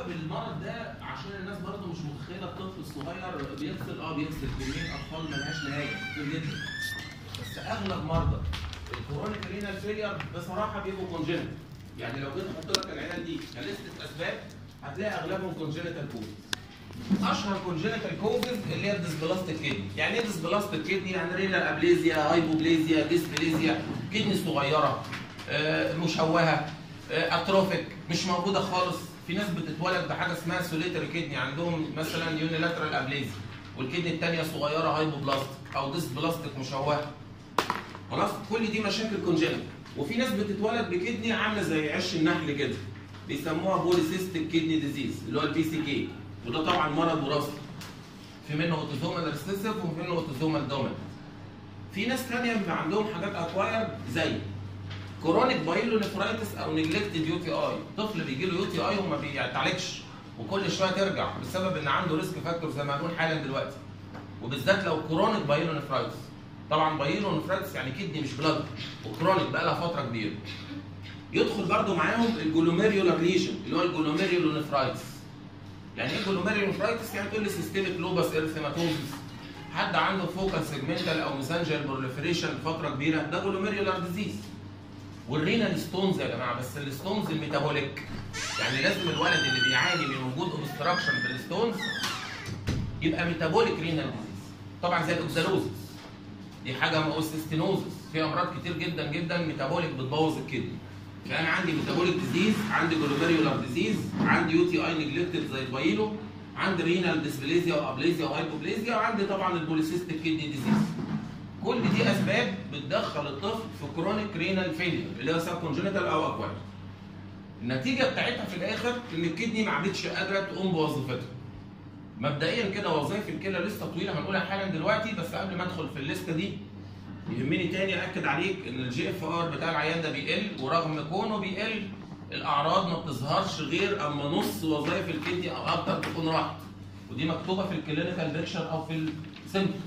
سبب المرض ده عشان الناس برضه مش متخيله الطفل الصغير بيغسل اه بيغسل كميه اطفال ملهاش نهايه كتير جدا بس اغلب مرضى الكورونيك رينال فيلير بصراحه بيبقوا كونجنت يعني لو جيت احط لك العيال دي كليستة اسباب هتلاقي اغلبهم كونجنتال كوز اشهر كونجنتال كوزز اللي هي الديسبلاستيك كيدني يعني ايه ديسبلاستيك كيدني يعني رينال ابليزيا هايبوبليزيا ديسبليزيا كدني صغيره آه، مشوهه آه، اتروفيك مش موجوده خالص في ناس بتتولد بحاجه اسمها سوليتري كدني عندهم مثلا يونيلاترال ابليزيا والكدني الثانيه صغيره هايبوبلاستيك او ديسبلاستيك مشوهه خلاص كل دي مشاكل كونجنتال وفي ناس بتتولد بكدني عامله زي عش النحل كده بيسموها بوليسيستيك كدني ديزيز اللي هو البي سي كي وده طبعا مرض وراثي في منه اوتوزومال ريسيسيف وفي منه اوتوزومال دومينت في ناس ثانيه بيبقى عندهم حاجات اكواير زي كورونيك بايلونيفرايتس او نجلكتد يو تي اي طفل بيجي له يو تي اي وما بيتعالجش وكل شويه ترجع بسبب ان عنده ريسك فاكتور زي ما هنقول حالا دلوقتي وبالذات لو كورونيك بايلونيفرايتس طبعا بايلونيفرايتس يعني كدني مش بلاد وكرونيك بقى لها فتره كبيره يدخل برضو معاهم الجلوميريولار ليشن اللي هو الجلوميريولونيفرايتس يعني ايه جلوميريولونيفرايتس يعني تقول لي سيستميك لوبس ارثيماتوزس حد عنده فوكال سيجمنتال او ميسنجر بروليفريشن فتره كبيره ده جلوميريولار ديزيز والرينال ستونز يا جماعه بس الستونز الميتابوليك يعني لازم الولد اللي بيعاني من وجود اوبستراكشن بالستونز يبقى ميتابوليك رينال ديزيز طبعا زي الاوكزالوزس دي حاجه اوسيستينوزس في امراض كتير جدا جدا ميتابوليك بتبوظ الكدني فانا عندي ميتابوليك ديزيز عندي جلوميريولار ديزيز عندي يو تي اي نجلكتد زي البايلو عندي رينال ديسبليزيا وابليزيا وهايبوبليزيا وعندي طبعا البوليسيستيك كدني ديزيز كل دي اسباب بتدخل الطفل في كرونيك رينال فيلير اللي هو سب كونجنتال او اكواير النتيجه بتاعتها في الاخر ان الكدني ما عادتش قادره تقوم بوظيفتها مبدئيا كده وظائف الكلى لسه طويله هنقولها حالا دلوقتي بس قبل ما ادخل في الليسته دي يهمني تاني اكد عليك ان الجي اف ار بتاع العيان ده بيقل ورغم كونه بيقل الاعراض ما بتظهرش غير اما نص وظائف الكدني او اكتر تكون راحت ودي مكتوبه في الكلينيكال بيكشر او في السيمبتومز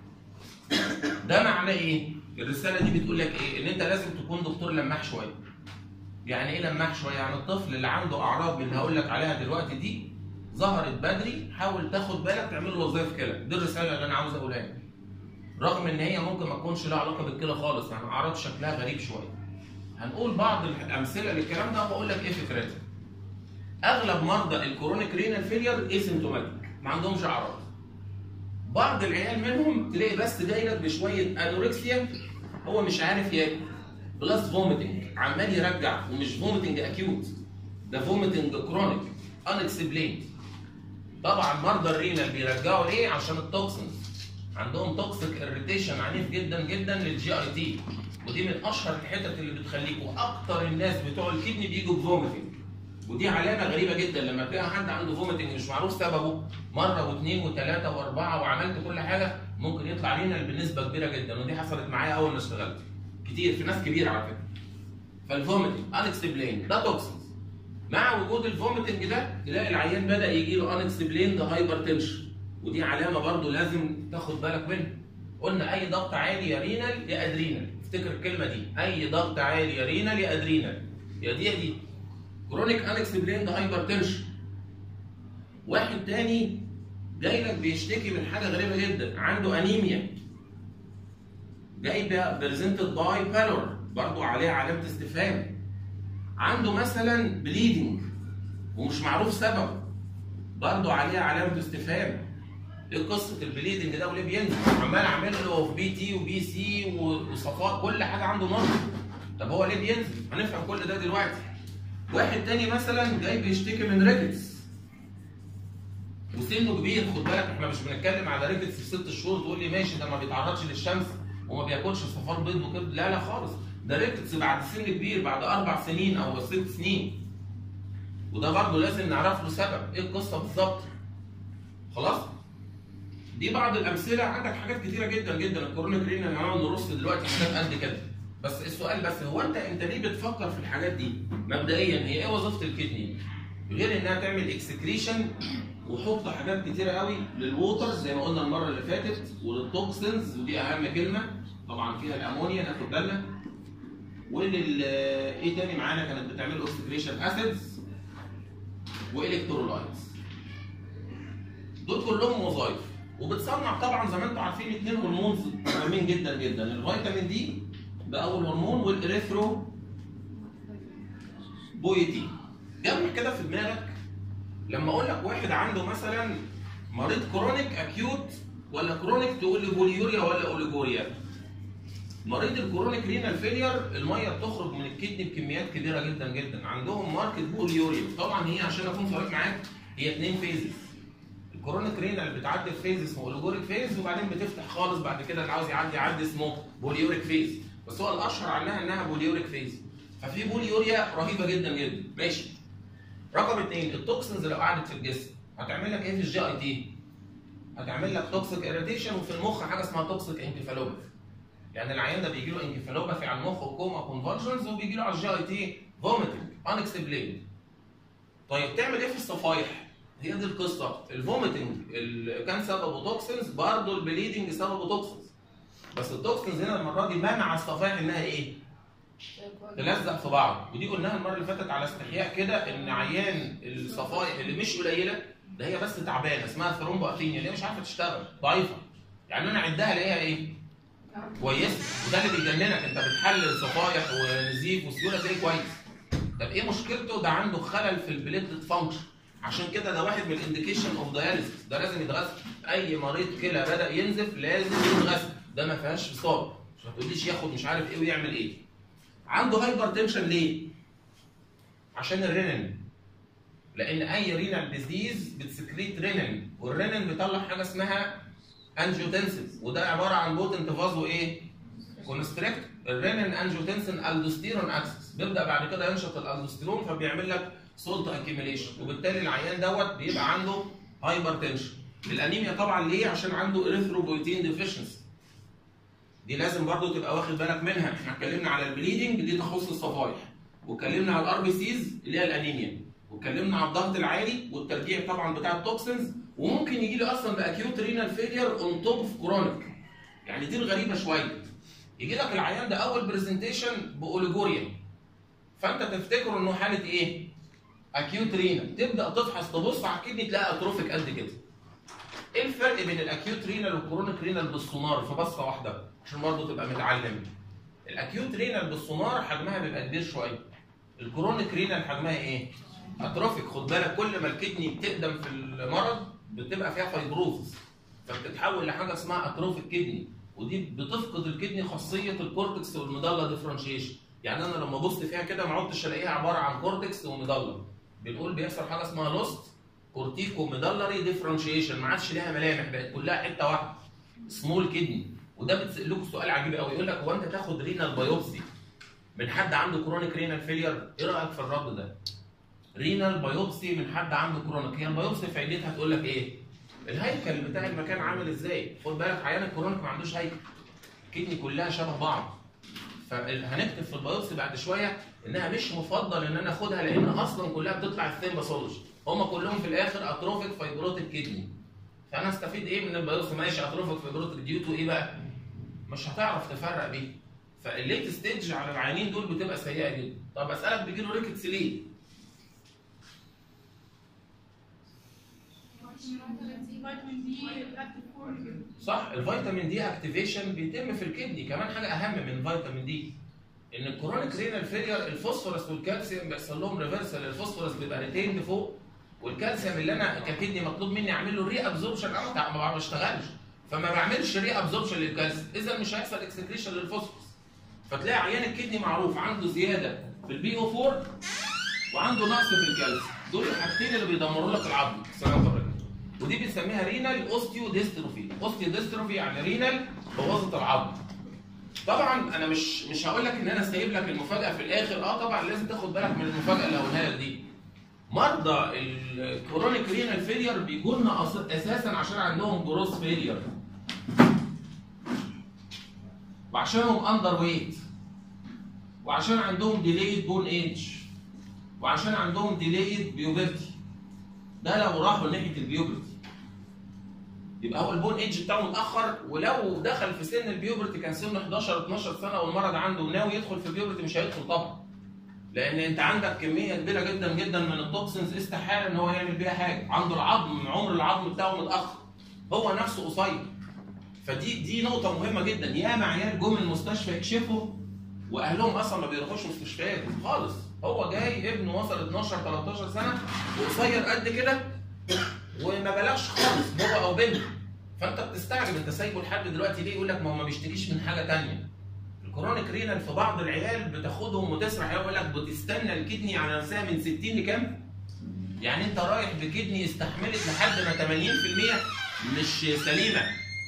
ده معناه ايه؟ الرساله دي بتقول لك ايه؟ ان انت لازم تكون دكتور لماح شويه. يعني ايه لماح شويه؟ يعني الطفل اللي عنده اعراض من اللي هقول لك عليها دلوقتي دي ظهرت بدري حاول تاخد بالك تعمل له وظائف كلى، دي الرساله اللي انا عاوز اقولها لك. رغم ان هي ممكن ما تكونش لها علاقه بالكلى خالص يعني اعراض شكلها غريب شويه. هنقول بعض الامثله للكلام ده واقول لك ايه فكرتها. اغلب مرضى الكرونيك رينال فيلير اسيمتوماتيك ما عندهمش اعراض. بعض العيال منهم تلاقي بس جاي لك بشويه انوركسيا هو مش عارف ياكل بلس فوميتنج عمال يرجع ومش فوميتنج اكيوت ده فوميتنج كرونيك انكسبليند طبعا مرضى الرينال بيرجعوا ليه عشان التوكسنز عندهم توكسيك اريتيشن عنيف جدا جدا للجي اي تي ودي من اشهر الحتت اللي بتخليك واكتر الناس بتوع الكدني بيجوا بفوميتنج ودي علامه غريبه جدا لما تلاقي حد عنده فوميتنج مش معروف سببه مره واثنين وثلاثه واربعه وعملت كل حاجه ممكن يطلع رينال بنسبه كبيره جدا ودي حصلت معايا اول ما اشتغلت كتير في ناس كبيره على فكره فالفوميتنج انكسبلين ده توكسينز مع وجود الفوميتنج ده تلاقي العيان بدا يجي له انكسبلين هايبر تنشن ودي علامه برضو لازم تاخد بالك منها قلنا اي ضغط عالي يا رينال يا ادرينال افتكر الكلمه دي اي ضغط عالي يا رينال يا ادرينال يا دي يا دي كرونيك انكسبليند هايبرتنشن واحد تاني جاي لك بيشتكي من حاجه غريبه جدا عنده انيميا جاي بريزنتد باي بالور برضو عليها علامه استفهام عنده مثلا بليدنج ومش معروف سببه برضو عليها علامه استفهام ايه قصه البليدنج ده وليه بينزل عمال اعمل له في بي تي وبي سي وصفاء كل حاجه عنده نقص طب هو ليه بينزل هنفهم كل ده دلوقتي واحد تاني مثلا جاي بيشتكي من ريكتس وسنه كبير خد بالك احنا مش بنتكلم على ريكتس في ست شهور تقول لي ماشي ده ما بيتعرضش للشمس وما بياكلش صفار بيض وكده لا لا خالص ده ريكتس بعد سن كبير بعد اربع سنين او ست سنين وده برضه لازم نعرف له سبب ايه القصه بالظبط خلاص دي بعض الامثله عندك حاجات كتيره جدا جدا الكورونا جرين هنقعد نرص دلوقتي حاجات قد كده بس السؤال بس هو انت انت ليه بتفكر في الحاجات دي؟ مبدئيا هي ايه وظيفه الكدني؟ غير انها تعمل اكسكريشن وحط حاجات كتيره قوي للووتر زي ما قلنا المره اللي فاتت وللتوكسنز ودي اهم كلمه طبعا فيها الامونيا ناخد بالنا ولل ايه تاني معانا كانت بتعمل اكسكريشن اسيدز والكترولايتس دول كلهم وظائف وبتصنع طبعا زي ما انتم عارفين اثنين هرمونز مهمين جدا جدا الفيتامين دي ده اول هرمون والاريثرو بويتين جمع كده في دماغك لما اقول لك واحد عنده مثلا مريض كرونيك اكيوت ولا كرونيك تقول لي بوليوريا ولا اوليجوريا مريض الكرونيك رينال فيلير الميه بتخرج من الكدني بكميات كبيره جدا جدا عندهم ماركت بوليوريا طبعا هي عشان اكون صريح معاك هي اثنين فيزز الكرونيك رينال بتعدي في فيز اسمه اوليجوريك فيز وبعدين بتفتح خالص بعد كده اللي عاوز يعدي يعدي اسمه بوليوريك فيز بس هو الاشهر عنها انها بوليوريك فيز ففي بوليوريا رهيبه جدا جدا ماشي رقم اثنين التوكسنز لو قعدت في الجسم هتعمل لك ايه في الجي اي تي؟ هتعمل لك توكسيك اريتيشن وفي المخ حاجه اسمها توكسيك انكفالوباثي يعني العيان ده بيجي له انكفالوباثي على المخ وكوما كونفولجنز وبيجي له على الجي اي تي فوميتنج انكسبليند طيب تعمل ايه في الصفايح؟ هي دي القصه الفوميتنج اللي كان سببه توكسنز برضه البليدنج سببه توكسنز بس التوكسنز هنا المره دي منع الصفائح انها ايه؟ تلزق في بعض ودي قلناها المره اللي فاتت على استحياء كده ان عيان الصفائح اللي مش قليله ده هي بس تعبانه اسمها ثرومبو اثينيا اللي هي مش عارفه تشتغل ضعيفه يعني انا عدها الاقيها ايه؟ كويسه وده اللي بيجننك انت بتحلل صفائح ونزيف وسيوله تلاقيه كويس طب ايه مشكلته؟ ده عنده خلل في البليتلت فانكشن عشان كده ده واحد من الانديكيشن اوف داياليسيس ده لازم يتغسل اي مريض كلى بدا ينزف لازم يتغسل ده ما فيهاش فصال مش هتقوليش ياخد مش عارف ايه ويعمل ايه عنده هايبر تنشن ليه؟ عشان الرينين لان اي رينال ديزيز بتسكريت رينين والرينين بيطلع حاجه اسمها انجيوتنسين وده عباره عن بوتنت فازو ايه؟ كونستريكت الرينين انجيوتنسين الدوستيرون اكسس بيبدا بعد كده ينشط الالدوستيرون فبيعمل لك سولت اكيميليشن وبالتالي العيان دوت بيبقى عنده هايبر تنشن الانيميا طبعا ليه؟ عشان عنده اريثروبويتين ديفيشنسي دي لازم برضو تبقى واخد بالك منها احنا اتكلمنا على البليدنج دي تخص الصفائح واتكلمنا على الار بي سيز اللي هي الانيميا واتكلمنا على الضغط العالي والترجيع طبعا بتاع التوكسنز وممكن يجي لي اصلا باكيوت رينال فيلير اون توب اوف كرونيك يعني دي الغريبه شويه يجي لك العيان ده اول برزنتيشن باوليجوريا فانت تفتكر انه حاله ايه؟ اكيوت رينال تبدا تفحص تبص على الكدني تلاقي اتروفيك قد كده ايه الفرق بين الاكيوت رينال والكرونيك رينال بالسونار في بصه واحده عشان برضه تبقى متعلم الاكيوت رينال بالسونار حجمها بيبقى كبير شويه الكرونيك رينال حجمها ايه اتروفيك خد بالك كل ما الكدني بتقدم في المرض بتبقى فيها فايبروزس فبتتحول لحاجه اسمها اتروفيك كدني ودي بتفقد الكدني خاصيه الكورتكس والميدالا ديفرنشيشن يعني انا لما بصت فيها كده ما عدتش الاقيها عباره عن كورتكس وميدالا بنقول بيحصل حاجه اسمها لوست كورتيكو ميدالري ديفرنشيشن ما عادش ليها ملامح بقت كلها حته واحده سمول كدني وده بتسال لكم سؤال عجيب قوي يقول لك هو انت تاخد رينال بايوبسي من حد عنده كرونيك رينال فيلير ايه رايك في الرد ده؟ رينال بايوبسي من حد عنده كرونيك هي البايوبسي فايدتها تقول لك ايه؟ الهيكل بتاع المكان عامل ازاي؟ خد بالك عيان الكرونيك ما عندوش هيكل الكدني كلها شبه بعض فهنكتب في البايوبسي بعد شويه انها مش مفضل ان انا اخدها لان اصلا كلها بتطلع الثين باثولوجي هم كلهم في الاخر اتروفيك فايبروتيك كدني فانا استفيد ايه من البايوبسي ماشي اتروفيك فايبروتيك ديو تو ايه بقى؟ مش هتعرف تفرق بيه فالليت ستيج على العيانين دول بتبقى سيئه جدا طب اسالك بيجي له ريكتس ليه؟ صح الفيتامين دي اكتيفيشن بيتم في الكدني كمان حاجه اهم من الفيتامين دي ان الكرونيك رينال فيلير الفوسفورس والكالسيوم بيحصل لهم ريفرسال الفوسفورس بيبقى ريتيند فوق والكالسيوم اللي انا ككدني مطلوب مني اعمل له ري ابزوربشن انا ما بشتغلش فما بعملش ري ابزوربشن للكالسيوم اذا مش هيحصل اكسكريشن للفوسفورس فتلاقي عيان الكدني معروف عنده زياده في البي او 4 وعنده نقص في الكالسيوم دول الحاجتين اللي بيدمروا لك العظم سلام عليكم ودي بنسميها رينال اوستيو ديستروفي اوستيو ديستروفي يعني رينال بوظت العظم طبعا انا مش مش هقول لك ان انا سايب لك المفاجاه في الاخر اه طبعا لازم تاخد بالك من المفاجاه اللي هقولها لك دي مرضى الكرونيك رينال فيلير بيجوا لنا اساسا عشان عندهم جروس فيلير وعشانهم اندر ويت وعشان عندهم ديليد بون ايج وعشان عندهم ديليد بيوبرتي ده لو راحوا ناحيه البيوبرتي يبقى هو البون ايج بتاعه متاخر ولو دخل في سن البيوبرتي كان سنه 11 12 سنه والمرض عنده وناوي يدخل في البيوبرتي مش هيدخل طبعا لان انت عندك كميه كبيره جدا جدا من التوكسنز استحاله ان هو يعمل بيها حاجه عنده العظم عمر العظم بتاعه متاخر هو نفسه قصير فدي دي نقطه مهمه جدا ياما عيال جم المستشفى يكشفوا واهلهم اصلا ما بيروحوش مستشفيات خالص هو جاي ابنه وصل 12 13 سنه وقصير قد كده وما بلغش خالص هو او بنت فانت بتستعجب انت سايبه لحد دلوقتي ليه يقول لك ما هو ما بيشتكيش من حاجه ثانيه الكرونيك رينال في بعض العيال بتاخدهم وتسرح يقول لك بتستنى الكدني على نفسها من 60 لكام؟ يعني انت رايح بكدني استحملت لحد ما 80% مش سليمه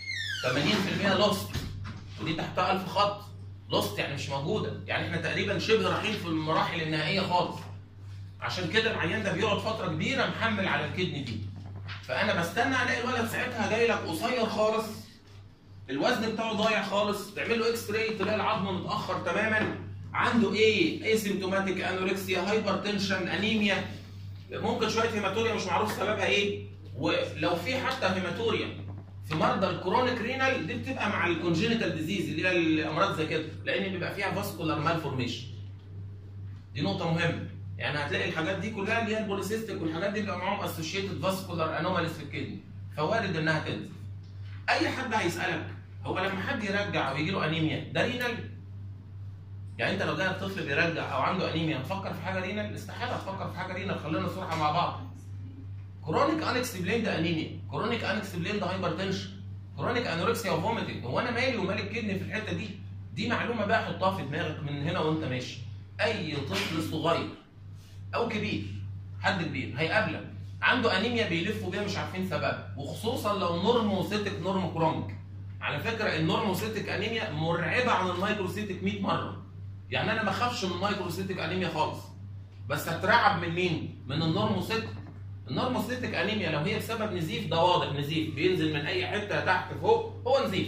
80% لوست ودي تحتها 1000 خط لوست يعني مش موجوده يعني احنا تقريبا شبه رايحين في المراحل النهائيه خالص عشان كده العيان ده بيقعد فتره كبيره محمل على الكدني دي فانا بستنى الاقي الولد ساعتها جاي لك قصير خالص الوزن بتاعه ضايع خالص تعمل له اكس راي تلاقي العظم متاخر تماما عنده ايه ايسيمتوماتيك انوركسيا هايبر تنشن انيميا ممكن شويه هيماتوريا مش معروف سببها ايه ولو في حتى هيماتوريا في مرضى الكرونيك رينال دي بتبقى مع الكونجينيتال ديزيز اللي هي الامراض زي كده لان بيبقى فيها فاسكولار مالفورميشن دي نقطه مهمه يعني هتلاقي الحاجات دي كلها اللي هي البوليسيستيك والحاجات دي بيبقى معاهم اسوشيتد فاسكولار انوماليز في الكدني فوارد انها تنزل اي حد هيسالك هو لما حد يرجع او يجي له انيميا ده رينال يعني انت لو جالك طفل بيرجع او عنده انيميا تفكر في حاجه رينال استحاله تفكر في حاجه رينال خلينا صراحه مع بعض كرونيك انكسبليند انيميا كرونيك انكسبليند هايبرتنشن كرونيك انوركسيا وفوميتنج هو انا مالي ومال الكدني في الحته دي دي معلومه بقى حطها في دماغك من هنا وانت ماشي اي طفل صغير او كبير حد كبير هيقابلك عنده انيميا بيلفوا بيها مش عارفين سببها وخصوصا لو نورموسيتك نورم كروميك على فكره النورموسيتك انيميا مرعبه عن المايكروسيتك 100 مره يعني انا ما اخافش من المايكروسيتك انيميا خالص بس هترعب من مين من النورموسيتك النورموسيتك انيميا لو هي بسبب نزيف ده واضح نزيف بينزل من اي حته تحت فوق هو نزيف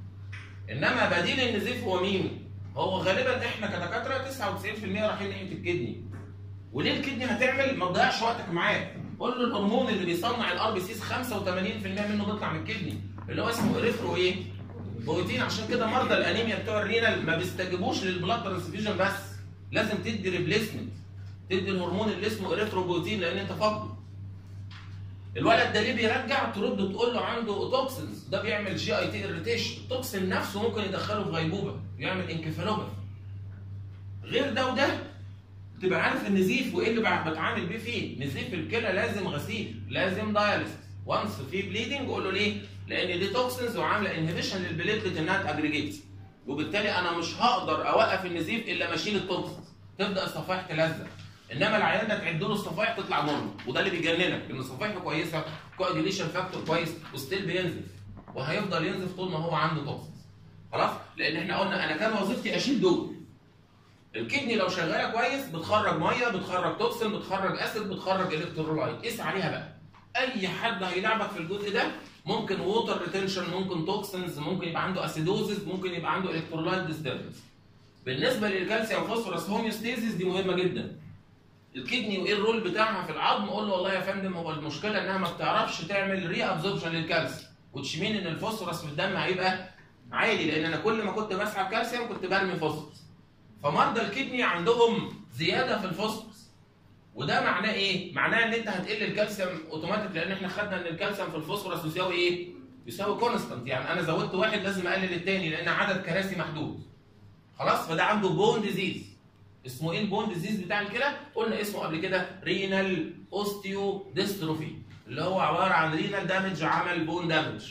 انما بديل النزيف هو مين هو غالبا احنا كدكاتره 99% رايحين ناحيه الكدني وليه الكدني هتعمل ما تضيعش وقتك معاه قول له الهرمون اللي بيصنع الار بي سيز 85% منه بيطلع من الكدني اللي هو اسمه اريثرو ايه بروتين عشان كده مرضى الانيميا بتوع الرينال ما بيستجيبوش للبلاد ترانسفيوجن بس لازم تدي ريبليسمنت تدي الهرمون اللي اسمه اريثروبوتين لان انت فاقده الولد ده ليه بيرجع ترد تقول له عنده توكسنز ده بيعمل جي اي تي اريتيشن التوكسين نفسه ممكن يدخله في غيبوبه يعمل انكفالوباثي غير ده وده تبقى عارف النزيف وايه اللي بتعامل بيه فيه نزيف الكلى لازم غسيل لازم داياليسيس وانس في بليدنج قول له ليه لان دي توكسنز وعامله انهبيشن للبليتلت انها تاجريجيت وبالتالي انا مش هقدر اوقف النزيف الا ما اشيل التوكسنز تبدا الصفائح تلزق انما العيان ده تعد له الصفائح تطلع نورمال وده اللي بيجننك ان الصفائح كويسه كواجيليشن فاكتور كويس وستيل بينزف وهيفضل ينزف طول ما هو عنده توكسنز خلاص لان احنا قلنا انا كان وظيفتي اشيل دول الكدني لو شغاله كويس بتخرج ميه بتخرج توكسين بتخرج اسيد بتخرج الكترولايت قيس عليها بقى اي حد هيلعبك في الجزء ده ممكن ووتر ريتنشن ممكن توكسنز ممكن يبقى عنده اسيدوزز ممكن يبقى عنده الكترولايت ديستربنس بالنسبه للكالسيوم فوسفورس هوميوستيزيس دي مهمه جدا الكدني وايه الرول بتاعها في العظم قول له والله يا فندم هو المشكله انها ما بتعرفش تعمل ري ابزوربشن للكالسيوم وتشمين ان الفوسفورس في الدم هيبقى عالي لان انا كل ما كنت بسحب كالسيوم كنت برمي فوسفورس فمرضى الكدني عندهم زياده في الفوسفورس وده معناه ايه؟ معناه ان انت هتقل الكالسيوم اوتوماتيك لان احنا خدنا ان الكالسيوم في الفوسفورس يساوي ايه؟ يساوي كونستانت يعني انا زودت واحد لازم اقلل الثاني لان عدد كراسي محدود. خلاص فده عنده بون ديزيز. اسمه ايه البون ديزيز بتاع الكلى؟ قلنا اسمه قبل كده رينال اوستيو ديستروفي اللي هو عباره عن رينال دامج عمل بون دامج.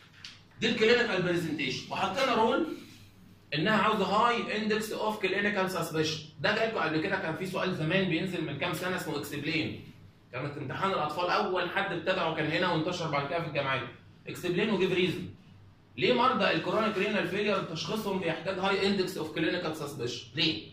دي الكلينيكال برزنتيشن وحطينا رول انها عاوزه هاي اندكس اوف كلينيكال سسبشن ده جالكم قبل كده كان في سؤال زمان بينزل من كام سنه اسمه اكسبلين كانت امتحان الاطفال اول حد ابتدعه كان هنا وانتشر بعد كده في الجامعات اكسبلين وجيف ريزون ليه مرضى الكرونيك رينال فيلير تشخيصهم بيحتاج هاي اندكس اوف كلينيكال سسبشن ليه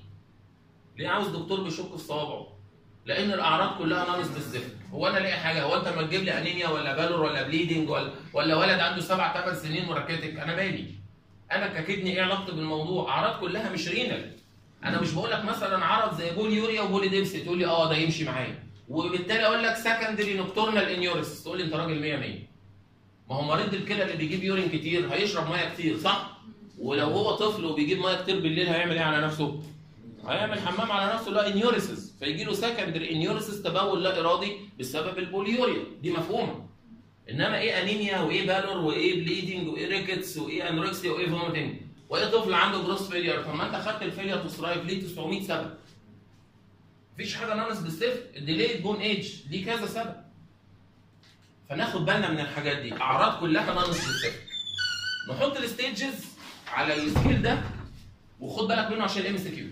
ليه عاوز دكتور بيشك في صوابعه لان الاعراض كلها نون سبيسيفيك هو انا الاقي حاجه هو انت ما تجيب لي انيميا ولا بالور ولا بليدنج ولا ولا ولد عنده سبع ثمان سنين وراكيتك انا مالي انا ككدني ايه علاقتي بالموضوع؟ اعراض كلها مش رينال. انا مش بقول لك مثلا عرض زي بول يوريا وبول ديبسي تقول لي اه ده يمشي معايا. وبالتالي اقول لك سكندري نوكتورنال انيوريس تقول لي انت راجل 100 100. ما هو مريض الكلى اللي بيجيب يورين كتير هيشرب ميه كتير صح؟ ولو هو طفل وبيجيب ميه كتير بالليل هيعمل ايه على نفسه؟ هيعمل حمام على نفسه لا انيوريسيس فيجي له سكندري انيوريسيس تبول لا ارادي بسبب البوليوريا دي مفهومه انما ايه انيميا وايه بالور وايه بليدنج وايه ريكتس وايه انوركسيا وايه فوميتنج وايه طفل عنده جروس فيلير طب ما انت خدت الفيلير تو سترايف ليه 900 سبب مفيش حاجه ناقص بالصفر الديليد بون ايج ليه كذا سبب فناخد بالنا من الحاجات دي اعراض كلها ناقص بالصفر نحط الستيجز على السكيل ده وخد بالك منه عشان الام سي كيو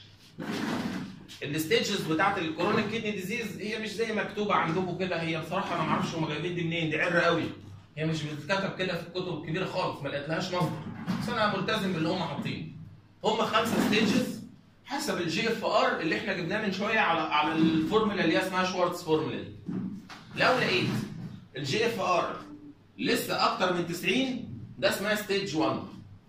الستيجز بتاعت الكورونيك كيدني ديزيز هي مش زي مكتوبه عندكم كده هي بصراحه انا ما اعرفش هم جايبين دي منين دي عره قوي هي مش بتتكتب كده في الكتب الكبيره خالص ما لقيتلهاش مصدر بس انا ملتزم باللي هم حاطينه هم خمسه ستيجز حسب الجي اف ار اللي احنا جبناه من شويه على على الفورمولا اللي هي اسمها شوارتز فورمولا دي لو لقيت الجي اف ار لسه اكتر من 90 ده اسمها ستيج 1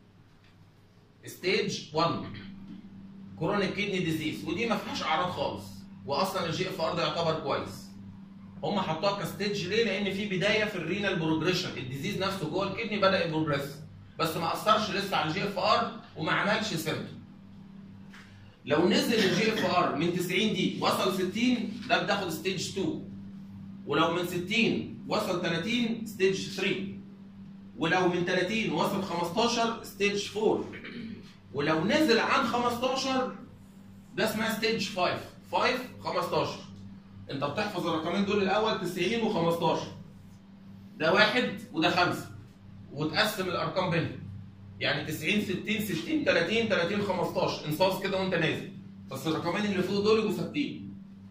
ستيج 1 كورونيك كيدني ديزيز ودي ما فيهاش اعراض خالص واصلا الجي اف ار ده يعتبر كويس هم حطوها كستيج ليه؟ لان في بدايه في الرينال بروجريشن الديزيز نفسه جوه الكدني بدا يبروجريس بس ما اثرش لسه على الجي اف ار وما عملش سيمتوم لو نزل الجي اف ار من 90 دي وصل 60 ده بتاخد ستيج 2 ولو من 60 وصل 30 ستيج 3 ولو من 30 وصل 15 ستيج 4 ولو نزل عن 15 ده اسمها ستيج 5 5 15 انت بتحفظ الرقمين دول الاول 90 و15 ده واحد وده خمسه وتقسم الارقام بينهم يعني 90 60 60 30 30 15 انصاص كده وانت نازل بس الرقمين اللي فوق دول يبقوا ثابتين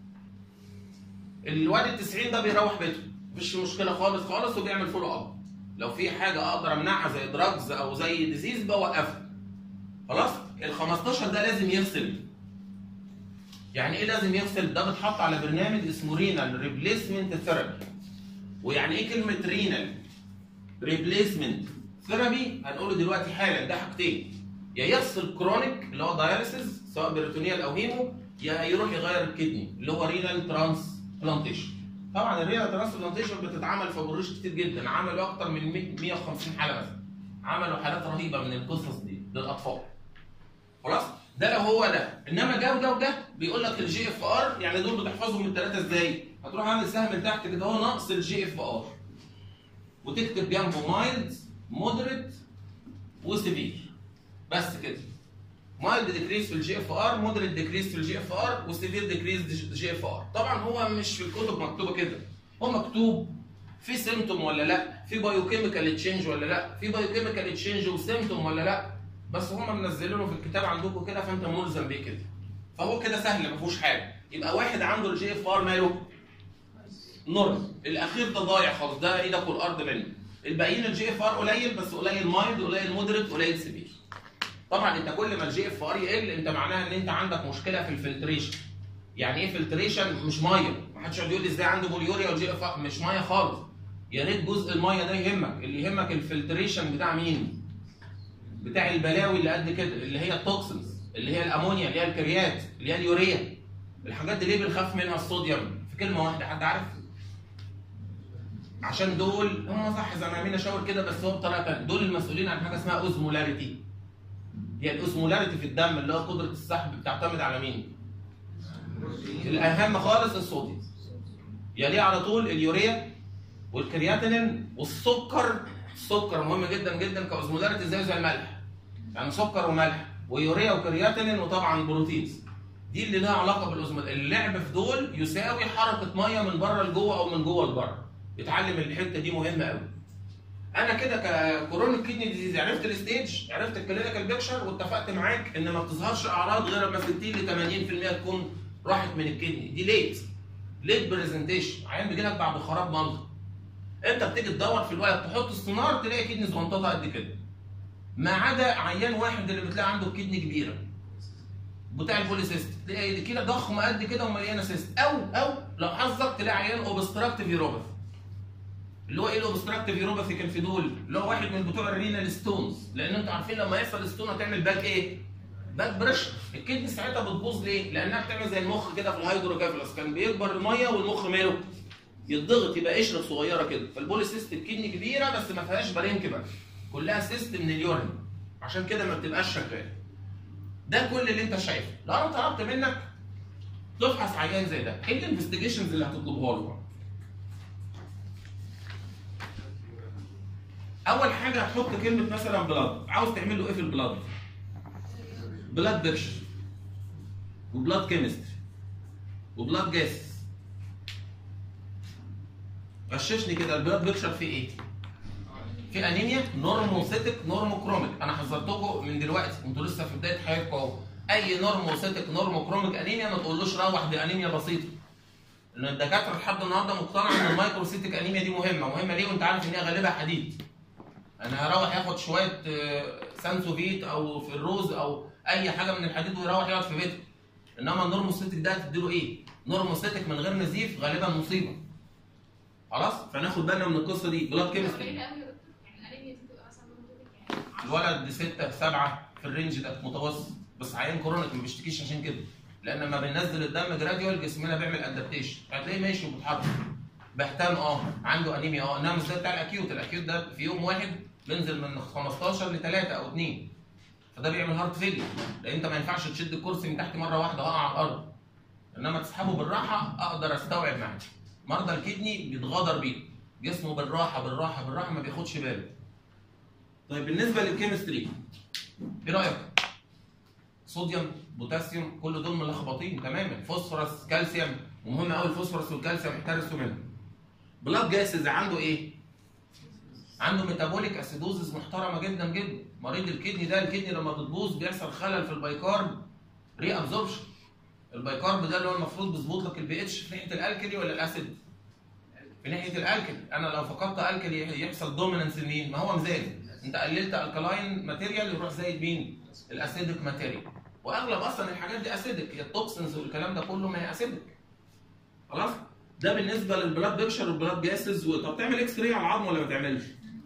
الواد ال 90 ده بيروح بيته مفيش مشكله خالص خالص وبيعمل فولو اب لو في حاجه اقدر امنعها زي دراجز او زي ديزيز بوقفها خلاص ال 15 ده لازم يغسل يعني ايه لازم يغسل ده بيتحط على برنامج اسمه رينال ريبليسمنت ثيرابي ويعني ايه كلمه رينال ريبليسمنت ثيرابي هنقوله دلوقتي حالا ده حاجتين يا يغسل كرونيك اللي هو داياليسيس سواء بريتونيال او هيمو يا يروح يغير الكدني اللي هو رينال ترانسبلانتيشن طبعا الرينال ترانسبلانتيشن بتتعمل في بروش كتير جدا عملوا اكتر من 150 حاله مثلا عملوا حالات رهيبه من القصص دي للاطفال خلاص ده لو هو ده انما ده وده وده بيقول لك الجي اف ار يعني دول بتحفظهم من الثلاثه ازاي هتروح عامل سهم تحت كده هو ناقص الجي اف ار وتكتب جنبه مايلد مودريت وسيفير بس كده مايلد ديكريس في الجي اف ار مودريت ديكريس في الجي اف ار وسيفير ديكريس جي اف ار طبعا هو مش في الكتب مكتوبه كده هو مكتوب في سيمتوم ولا لا في بايوكيميكال تشينج ولا لا في بايوكيميكال تشينج وسيمتوم ولا لا بس هم منزلينه في الكتاب عندكم كده فانت ملزم بيه كده فهو كده سهل ما فيهوش حاجه يبقى واحد عنده الجي اف ار ماله نورمال الاخير ده ضايع خالص ده ايدك والارض منه الباقيين الجي اف ار قليل بس قليل مايلد قليل مودريت قليل سيفير طبعا انت كل ما الجي اف ار يقل انت معناها ان انت عندك مشكله في الفلتريشن يعني ايه فلتريشن مش ميه ما حدش يقعد يقول لي ازاي عنده بوليوريا والجي اف ار مش ميه خالص يا ريت جزء الميه ده يهمك اللي يهمك الفلتريشن بتاع مين بتاع البلاوي اللي قد كده اللي هي التوكسنز اللي هي الامونيا اللي هي الكريات اللي هي اليوريا الحاجات دي ليه بنخاف منها الصوديوم في كلمه واحده حد عارف عشان دول هم صح زي ما عاملين شاور كده بس هو بطريقه ثانيه دول المسؤولين عن حاجه اسمها اوزمولاريتي هي الاوزمولاريتي في الدم اللي هو قدره السحب بتعتمد على مين؟ الاهم خالص الصوديوم يليه على طول اليوريا والكرياتينين والسكر السكر مهم جدا جدا كاوزمولاريتي زي زي الملح يعني سكر وملح ويوريا وكرياتينين وطبعا بروتينز دي اللي لها علاقه بالاوزمول اللعب في دول يساوي حركه ميه من بره لجوه او من جوه لبره اتعلم الحته دي مهمه قوي انا كده ككورونيك كيدني ديزيز عرفت الستيج عرفت الكلينيكال بيكشر واتفقت معاك ان ما بتظهرش اعراض غير لما 60 ل 80% تكون راحت من الكدني دي ليت ليت برزنتيشن عيان بيجي لك بعد خراب منطق انت بتيجي تدور في الوقت تحط السونار تلاقي كدني زغنططه قد كده ما عدا عيان واحد اللي بتلاقي عنده كدني كبيره بتاع البوليسيست تلاقي كده ضخمه قد كده ومليانه سيست او او لو حظك تلاقي عيان اوبستراكتيف يوروباثي اللي هو ايه الاوبستراكتيف يوروباثي كان في دول اللي هو واحد من بتوع الرينال ستونز لان انتوا عارفين لما يحصل ستون هتعمل باك ايه؟ باك بريشر الكدني ساعتها بتبوظ ليه؟ لانها بتعمل زي المخ كده في الهيدروكافلس كان بيكبر الميه والمخ ماله؟ يتضغط يبقى قشره صغيره كده فالبوليسيست الكدني كبيره بس ما فيهاش بارينكيما كلها سيست من اليورين عشان كده ما بتبقاش شغاله ده كل اللي انت شايفه لو انا طلبت منك تفحص عيان زي ده ايه الانفستيجيشنز اللي هتطلبها له اول حاجه هتحط كلمه مثلا بلاد عاوز تعمل له ايه في البلاد بلاد بيكشر وبلاد كيمستري وبلاد جاس غششني كده البلاد بيكشر فيه ايه في انيميا نورموسيتك نورموكروميك انا حذرتكم من دلوقتي انتوا لسه في بدايه حياتكم اهو اي نورموسيتك نورموكروميك انيميا ما تقولوش روح دي انيميا بسيطه لان الدكاتره لحد النهارده مقتنعه ان المايكروسيتك انيميا دي مهمه مهمه ليه وانت عارف ان هي غالبها حديد انا هروح ياخد شويه آه، سانسوفيت او في الروز او اي حاجه من الحديد ويروح يقعد في بيته انما النورموسيتك ده هتديله ايه نورموسيتك من غير نزيف غالبا مصيبه خلاص فناخد بالنا من القصه دي بلاد كيمستري قليل قوي يا دكتور يعني الانيميا دي بتبقى مثلا بروتين يعني الولد ستة سبعة في الرينج ده متوسط بس عيان كورونيك ما بيشتكيش عشان كده لان لما بننزل الدم جراديوال جسمنا بيعمل ادابتيشن هتلاقيه ماشي وبيتحرك بهتان اه عنده انيميا اه انما مش زي بتاع الاكيوت الاكيوت ده في يوم واحد بينزل من 15 ل 3 او 2 فده بيعمل هارت فيلير لان انت ما ينفعش تشد الكرسي من تحت مره واحده وقع على الارض انما تسحبه بالراحه اقدر استوعب معاه مرضى الكدني بيتغاضر بيه جسمه بالراحه بالراحه بالراحه ما بياخدش باله طيب بالنسبه للكيمستري ايه رايك؟ صوديوم بوتاسيوم كل دول ملخبطين تماما فوسفورس كالسيوم ومهم قوي الفوسفورس والكالسيوم احترسوا منهم بلاد جاسز عنده ايه؟ عنده ميتابوليك اسيدوزز محترمه جدا جدا مريض الكدني ده الكدني لما بتبوظ بيحصل خلل في البيكارب ري ابزوربشن البيكارب ده اللي هو المفروض بيظبط لك البي اتش في ناحيه الالكلي ولا الاسيد؟ في ناحيه الالكلي انا لو فقدت الكلي يحصل دوميننس مين؟ ما هو مزاج انت قللت الكلاين ماتيريال يروح زايد مين؟ الاسيدك ماتيريال واغلب اصلا الحاجات دي اسيدك هي التوكسنز والكلام ده كله ما هي اسيدك خلاص ده بالنسبه للبلاد بيكشر والبلاد جاسز و... طب تعمل اكس راي على العظم ولا ما تعملش؟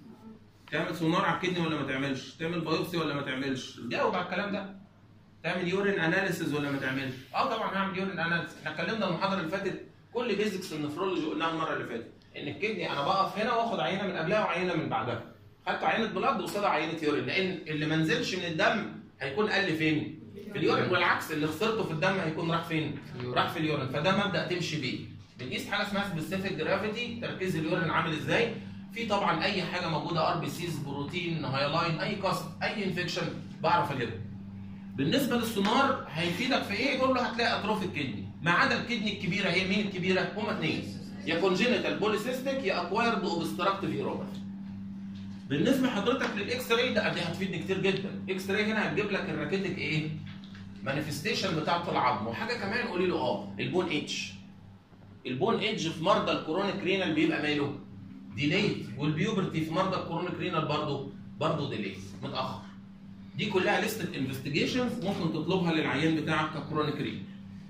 تعمل سونار على الكدني ولا ما تعملش؟ تعمل بايوبسي ولا ما تعملش؟ جاوب على الكلام ده تعمل يورين اناليسيز ولا ما تعملش؟ اه طبعا هعمل يورين اناليسيز احنا اتكلمنا المحاضره اللي فاتت كل بيزكس النفرولوجي قلناها المره اللي فاتت ان الكدني انا بقف هنا واخد عينه من قبلها وعينه من بعدها خدت عينه بلاد وقصادها عينه يورين لان اللي ما نزلش من الدم هيكون قل فين؟ في اليورين والعكس اللي خسرته في الدم هيكون راح فين؟ راح في اليورين فده مبدا تمشي بيه بنقيس حاجه اسمها سبيسيفيك جرافيتي تركيز اليورين عامل ازاي في طبعا اي حاجه موجوده ار بي سيز بروتين هايلاين اي كاست اي انفكشن بعرف اجيبها بالنسبه للسونار هيفيدك في ايه؟ يقول له هتلاقي اطراف الكدني ما عدا الكدني الكبيره هي مين الكبيره؟ هما اثنين يا كونجينيتال بوليسيستيك يا اكوايرد اوبستراكتيف يوروباثي بالنسبه حضرتك للاكس راي ده دي هتفيدني كتير جدا اكس راي هنا هتجيب لك الراكيتك ايه مانيفستيشن بتاعه العظم وحاجه كمان قولي له اه البون اتش البون اتش في مرضى الكورونيك رينال بيبقى ماله ديليت والبيوبرتي في مرضى الكورونيك رينال برضه برضه ديليت متاخر دي كلها ليست انفستيجيشنز ممكن تطلبها للعيان بتاعك ككرونيك رينال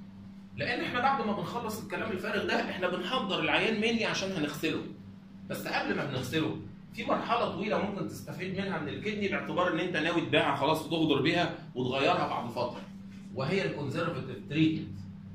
لان احنا بعد ما بنخلص الكلام الفارغ ده احنا بنحضر العيان مني عشان هنغسله بس قبل ما بنغسله في مرحله طويله ممكن تستفيد منها من الكدني باعتبار ان انت ناوي تبيعها خلاص وتغدر بيها وتغيرها بعد فتره وهي الكونزرفتيف تريتمنت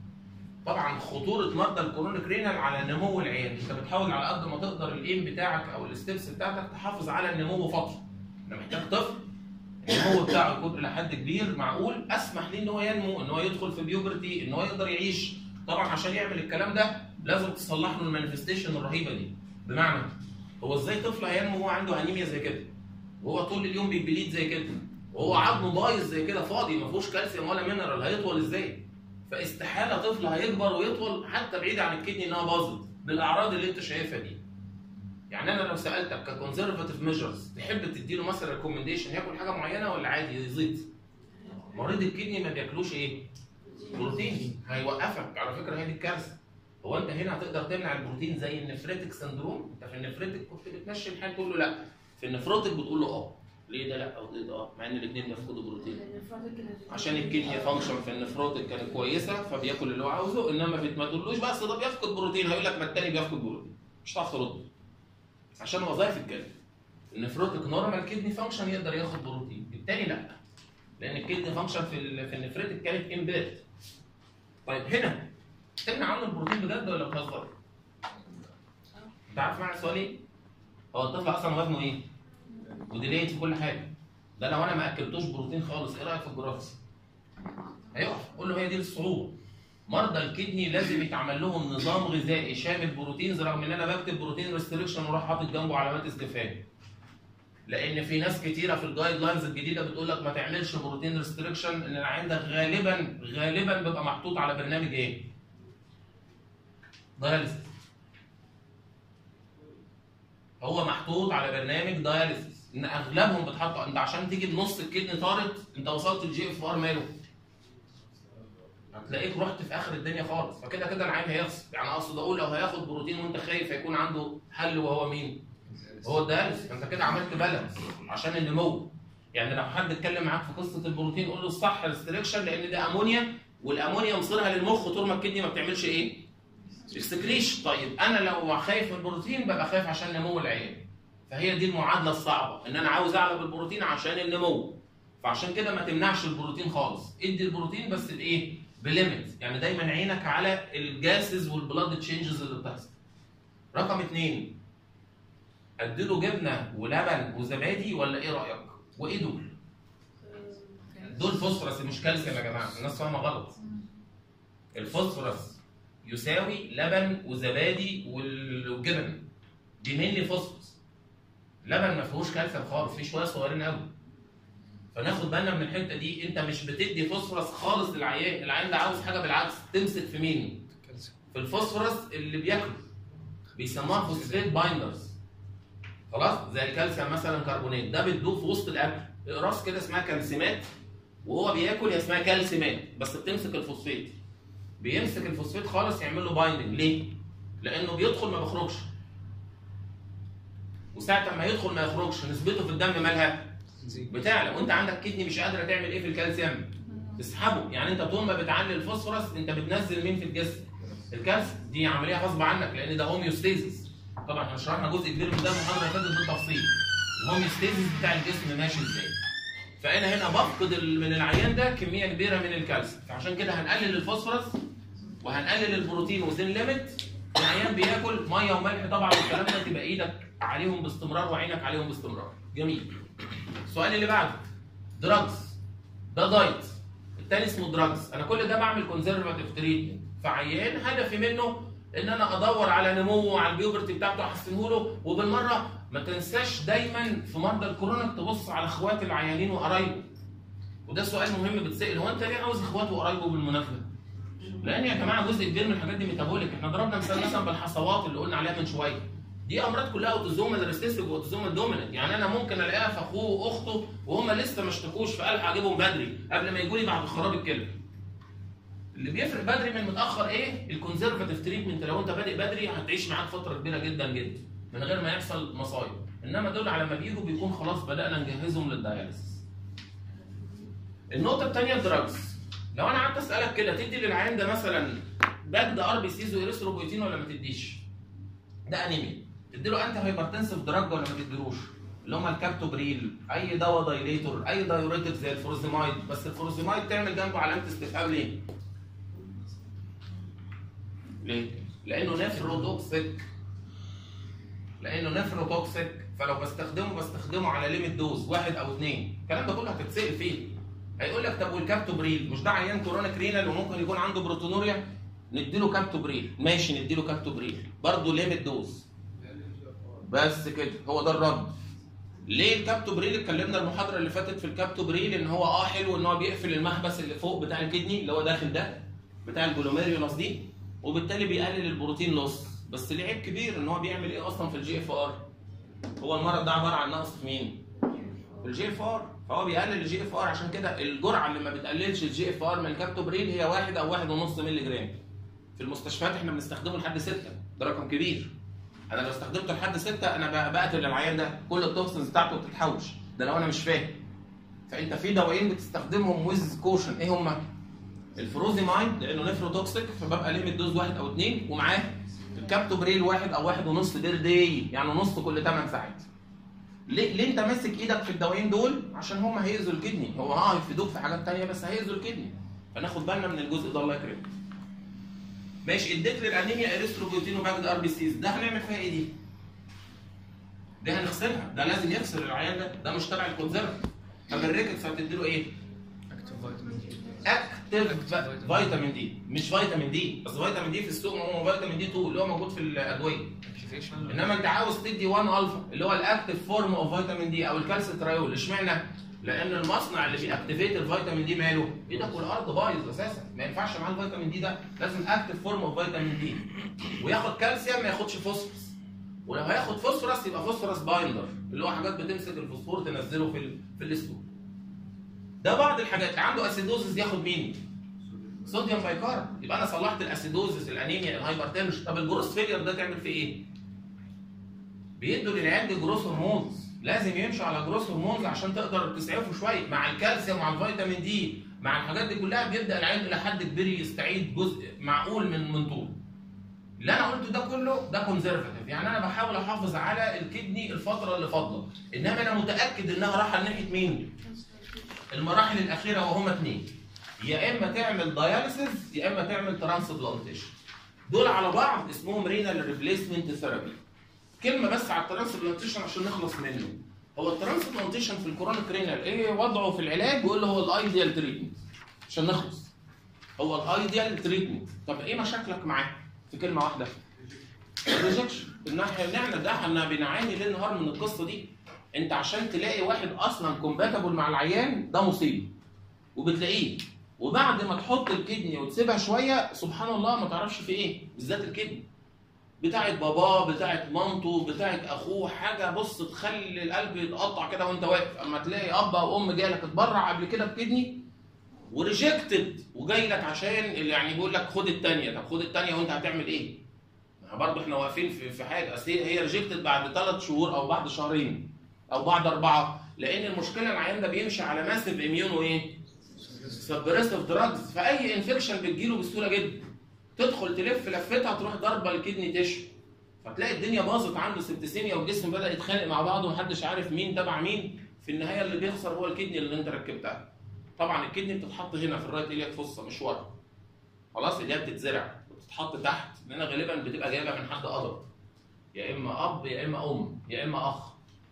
طبعا خطوره مرضى الكورونيك رينال على نمو العيان انت بتحاول على قد ما تقدر الايم بتاعك او الستبس بتاعتك تحافظ على النمو فتره انت محتاج طفل النمو بتاعه يكون الى حد كبير معقول اسمح ليه ان هو ينمو ان هو يدخل في بيوبرتي ان هو يقدر يعيش طبعا عشان يعمل الكلام ده لازم تصلح له المانيفستيشن الرهيبه دي بمعنى هو ازاي طفل هينمو وهو عنده انيميا زي كده وهو طول اليوم بيبليد زي كده وهو عظمه بايظ زي كده فاضي ما فيهوش كالسيوم ولا مينرال هيطول ازاي فاستحاله طفل هيكبر ويطول حتى بعيد عن الكدني انها باظت بالاعراض اللي انت شايفها دي يعني انا لو سالتك ككونزرفاتيف ميجرز تحب تديله مثلا ريكومنديشن ياكل حاجه معينه ولا عادي يزيد مريض الكدني ما بياكلوش ايه بروتين هيوقفك على فكره هي دي الكارثه هو انت هنا هتقدر تمنع البروتين زي النفريتك سندروم انت في النفريتك كنت بتمشي الحال تقول له لا في النفروتك بتقول له اه ليه ده لا او ده اه مع ان الاثنين بياخدوا بروتين عشان الكدني فانكشن في النفروتك كانت كويسه فبياكل اللي هو عاوزه انما في ما تقولوش بس ده بيفقد بروتين هيقول لك ما الثاني بيفقد بروتين مش هتعرف ترد عشان وظائف الكدني النفروتك نورمال كدني فانكشن يقدر ياخد بروتين الثاني لا لان الكدني فانكشن في ال- في النفريتك كانت امبيرد طيب هنا تمنع عنه البروتين بجد ولا بتهزر؟ انت عارف معنى السؤال ايه؟ هو الطفل اصلا وزنه ايه؟ وديليت في كل حاجه ده لو انا ما اكلتوش بروتين خالص ايه رايك في الجرافس؟ هيقف قول له هي دي الصعوبه مرضى الكدني لازم يتعمل لهم نظام غذائي شامل بروتينز رغم ان انا بكتب بروتين ريستريكشن وراح حاطط جنبه علامات استفهام لان في ناس كتيره في الجايد لاينز الجديده بتقول لك ما تعملش بروتين ريستريكشن ان العيان ده غالبا غالبا بيبقى محطوط على برنامج ايه؟ داياليسيس هو محطوط على برنامج داياليسيس ان اغلبهم بتحط انت عشان تيجي بنص الكدني طارت انت وصلت الجي اف ار ماله هتلاقيك رحت في اخر الدنيا خالص فكده كده العين هيخسر يعني اقصد اقول لو هياخد بروتين وانت خايف هيكون عنده حل وهو مين؟ هو الداياليسيس فانت كده عملت بالانس عشان النمو يعني لو حد اتكلم معاك في قصه البروتين قول له الصح ريستريكشن لان ده امونيا والامونيا مصيرها للمخ طول ما الكدني ما بتعملش ايه؟ اكسكريش طيب انا لو خايف من البروتين ببقى خايف عشان نمو العين فهي دي المعادله الصعبه ان انا عاوز اعلى بالبروتين عشان النمو فعشان كده ما تمنعش البروتين خالص ادي البروتين بس بايه بليميت يعني دايما عينك على الجاسز والبلاد تشينجز اللي بتحصل رقم اثنين اديله جبنه ولبن وزبادي ولا ايه رايك وايه دول دول فوسفورس مش كالسيوم يا جماعه الناس فاهمه غلط الفوسفورس يساوي لبن وزبادي وال- والجبن دي مينلي فوسفورس لبن ما فيهوش كالسيوم خالص فيه شويه صغيرين قوي فناخد بالنا من الحته دي انت مش بتدي فوسفورس خالص للعيان العيان ده عاوز حاجه بالعكس تمسك في مين في الفوسفورس اللي بياكله بيسموها فوسفيت بايندرز خلاص زي الكالسيوم مثلا كربونات ده بتدوب في وسط الاكل اقراص كده اسمها كالسيمات وهو بياكل هي اسمها كالسيمات بس بتمسك الفوسفيت بيمسك الفوسفيت خالص يعمل له بايندنج ليه؟ لانه بيدخل ما بيخرجش وساعة ما يدخل ما يخرجش نسبته في الدم مالها بتعلى وانت عندك كدني مش قادره تعمل ايه في الكالسيوم؟ تسحبه يعني انت طول ما بتعلي الفوسفورس انت بتنزل مين في الجسم؟ الكالسيوم دي عمليه غصب عنك لان ده هوميوستيزيس طبعا احنا شرحنا جزء كبير من ده المحاضره اللي فاتت بالتفصيل الهوميوستيزيس بتاع الجسم ماشي ازاي؟ فانا هنا بفقد ال- من العيان ده كميه كبيره من الكالسيوم فعشان كده هنقلل الفوسفورس وهنقلل البروتين وزين ليميت العيان بياكل ميه وملح طبعا والكلام ده تبقى ايدك عليهم باستمرار وعينك عليهم باستمرار جميل السؤال اللي بعده دراجز ده دايت التاني اسمه دراجز انا كل ده بعمل كونزرفاتيف تريتمنت فعيان هدفي منه ان انا ادور على نموه وعلى البيوبرتي بتاعته احسنه له وبالمره ما تنساش دايما في مرضى الكورونا تبص على اخوات العيانين وقرايبه وده سؤال مهم بتسال هو انت ليه عاوز اخواته وقرايبه بالمناسبه؟ لان يا جماعه جزء كبير من الحاجات دي ميتابوليك احنا ضربنا مثال مثلا بالحصوات اللي قلنا عليها من شويه دي امراض كلها اوتوزومال ريسيسيف واوتوزومال دوميننت يعني انا ممكن الاقيها في اخوه واخته وهم لسه ما اشتكوش فالحق اجيبهم بدري قبل ما يجوا لي بعد خراب الكلى اللي بيفرق بدري من متاخر ايه الكونزرفاتيف تريتمنت لو انت بادئ بدري هتعيش معاك فتره كبيره جدا جدا من غير ما يحصل مصايب انما دول على ما بيجوا بيكون خلاص بدانا نجهزهم للدياليسيس النقطه الثانيه الدراجز لو انا قعدت اسالك كده تدي للعيان ده مثلا باك ده ار بي سيز واريثروبويتين ولا ما تديش ده انيميا تديله انت هايبرتنسيف دراج ولا ما تديلوش اللي هم الكابتوبريل اي دواء دايليتور اي دايوريتك زي الفروزيمايد بس الفروزيمايد تعمل جنبه علامه استفهام ليه؟ ليه؟ لانه نفروتوكسيك لانه نفروتوكسيك فلو بستخدمه بستخدمه على ليميت دوز واحد او اثنين الكلام ده كله هتتسال فيه هيقول لك طب والكابتوبريل مش ده عيان كورونا كرينال وممكن يكون عنده بروتونوريا نديله كابتوبريل ماشي نديله كابتوبريل برضه ليميت دوز بس كده هو ده الرد ليه الكابتوبريل اتكلمنا المحاضره اللي فاتت في الكابتوبريل ان هو اه حلو ان هو بيقفل المحبس اللي فوق بتاع الكدني اللي هو داخل ده بتاع الجلوميريولاس دي وبالتالي بيقلل البروتين لوس بس ليه عيب كبير ان هو بيعمل ايه اصلا في الجي اف ار هو المرض ده عباره عن نقص في مين في الجي اف ار فهو بيقلل الجي اف ار عشان كده الجرعه اللي ما بتقللش الجي اف ار من الكابتوبريل هي واحد او واحد ونص مللي جرام في المستشفيات احنا بنستخدمه لحد ستة ده رقم كبير انا لو استخدمته لحد ستة انا ب- بقتل العيان ده كل التوكسنز بتاعته بتتحوش ده لو انا مش فاهم فانت في دوايين بتستخدمهم ويز كوشن ايه هما الفروزيمايد لانه نفروتوكسيك فببقى ليميت دوز واحد او اثنين ومعاه الكابتوبريل واحد او واحد ونص بير داي يعني نص كل 8 ساعات ليه ليه انت ماسك ايدك في الدوايين دول عشان هم هيأذوا الكدني هو اه هيفيدوك في حاجات تانية بس هيأذوا الكدني فناخد بالنا من الجزء ده الله يكرمك ماشي اديت للانيميا اريثروبيوتين وباجد ار بي سيز ده هنعمل فيها ايه دي؟ دي هنغسلها ده لازم يغسل العيان ده ده مش تبع الكونزرف اما الريكتس هتدي له ايه؟ اكتف فيتامين اكت اكتف فيتامين دي مش فيتامين دي بس فيتامين دي في السوق هو فيتامين دي 2 اللي هو موجود في الادويه انما انت عاوز تدي 1 الفا اللي هو الاكتف فورم اوف فيتامين دي او الكالسيتريول اشمعنى؟ لان المصنع اللي بيأكتيفيت الفيتامين دي ماله؟ ايدك والارض بايظ اساسا ما ينفعش معاه الفيتامين دي ده لازم اكتف فورم اوف فيتامين دي وياخد كالسيوم ما ياخدش فوسفورس ولو هياخد فوسفورس يبقى فوسفورس بايندر اللي هو حاجات بتمسك الفوسفور تنزله في ال... في الاسلوب ده بعض الحاجات اللي عنده اسيدوزس ياخد مين؟ صوديوم بايكارب يبقى انا صلحت الاسيدوزس الانيميا الهايبرتنشن طب الجروس فيلير ده تعمل فيه ايه؟ بيدوا للعيال دي جروس هرمونز لازم يمشوا على جروس هرمونز عشان تقدر تسعفه شويه مع الكالسيوم مع الفيتامين دي مع الحاجات دي كلها بيبدا العيال الى حد كبير يستعيد جزء معقول من من طوله اللي انا قلته ده كله ده كونزرفاتيف يعني انا بحاول احافظ على الكدني الفتره اللي فاضله انما انا متاكد انها رايحه ناحيه مين؟ المراحل الاخيره وهما اثنين يا اما تعمل داياليسيس يا اما تعمل ترانسبلانتيشن دول على بعض اسمهم رينال ريبليسمنت ثيرابي كلمه بس على الترانسبلانتيشن عشان نخلص منه هو الترانسبلانتيشن في الكورونيك رينال ايه وضعه في العلاج بيقول له هو الايديال تريتمنت عشان نخلص هو الايديال تريتمنت طب ايه مشاكلك معاه في كلمه واحده الريجكشن ان احنا نعمل ده احنا بنعاني ليل نهار من القصه دي انت عشان تلاقي واحد اصلا كومباتبل مع العيان ده مصيبه وبتلاقيه وبعد ما تحط الكدني وتسيبها شويه سبحان الله ما تعرفش في ايه بالذات الكدني بتاعت باباه بتاعت مامته بتاعت اخوه حاجه بص تخلي القلب يتقطع كده وانت واقف اما تلاقي اب او ام جاي لك اتبرع قبل كده بكدني وريجكتد وجاي لك عشان يعني بيقول لك خد الثانيه طب خد الثانيه وانت هتعمل ايه؟ برضه احنا واقفين في في حاجه اصل هي هي ريجكتد بعد ثلاث شهور او بعد شهرين او بعد اربعه لان المشكله العيان ده بيمشي على ماسيف اميون وايه؟ سبريسيف دراجز فاي انفكشن بتجيله بسهوله جدا تدخل تلف لفتها تروح ضربه الكدني تشو فتلاقي الدنيا باظت عنده سبتسيميا والجسم بدا يتخانق مع بعضه ومحدش عارف مين تبع مين في النهايه اللي بيخسر هو الكدني اللي انت ركبتها طبعا الكدني بتتحط هنا في الرايت الياك فصه مش ورا خلاص اللي هي بتتزرع وتتحط تحت لان غالبا بتبقى جايبه من حد قدر يا اما اب يا اما ام يا اما اخ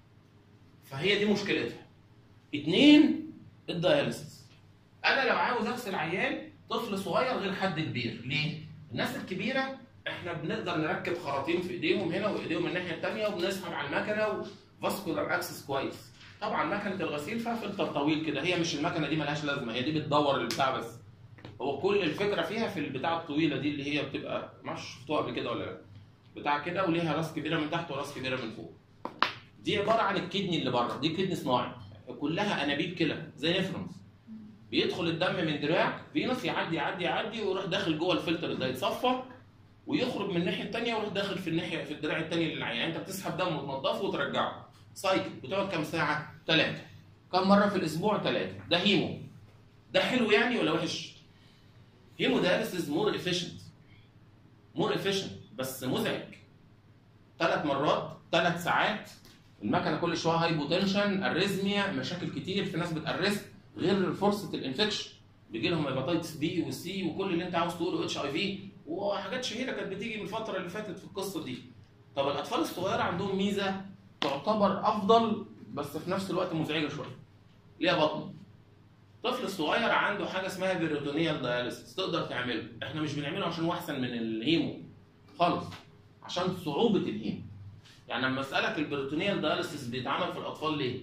فهي دي مشكلتها اتنين الدياليسيس انا لو عاوز اغسل عيان طفل صغير غير حد كبير ليه الناس الكبيره احنا بنقدر نركب خراطيم في ايديهم هنا وايديهم الناحيه الثانيه وبنسحب على المكنه وفاسكولار اكسس كويس طبعا مكنه الغسيل فيها فلتر طويل كده هي مش المكنه دي ملهاش لازمه هي دي بتدور البتاع بس هو كل الفكره فيها في البتاع الطويله دي اللي هي بتبقى ما شفتوها قبل كده ولا لا بتاع كده وليها راس كبيره من تحت وراس كبيره من فوق دي عباره عن الكدني اللي بره دي كدني صناعي كلها انابيب كلى زي نفرونز بيدخل الدم من دراع فينوس يعدي يعدي يعدي ويروح داخل جوه الفلتر ده يتصفى ويخرج من الناحيه الثانيه ويروح داخل في الناحيه في الدراع الثاني للعيان يعني انت بتسحب دم وتنضفه وترجعه سايكل بتقعد كام ساعه؟ ثلاثه كم مره في الاسبوع؟ ثلاثه ده هيمو ده حلو يعني ولا وحش؟ هيمو داياليسيس مور افيشنت مور افيشنت بس مزعج ثلاث مرات ثلاث ساعات المكنه كل شويه هايبوتنشن اريزميا مشاكل كتير في ناس بتارست غير فرصه الانفكشن بيجي لهم هيباتيتس بي وسي وكل اللي انت عاوز تقوله اتش اي في وحاجات شهيره كانت بتيجي من الفتره اللي فاتت في القصه دي طب الاطفال الصغيره عندهم ميزه تعتبر افضل بس في نفس الوقت مزعجه شويه ليها بطن الطفل الصغير عنده حاجه اسمها بيريتونيال داياليسيس تقدر تعمله احنا مش بنعمله عشان هو احسن من الهيمو خالص عشان صعوبه الهيمو يعني لما اسالك البيريتونيال داياليسيس بيتعمل في الاطفال ليه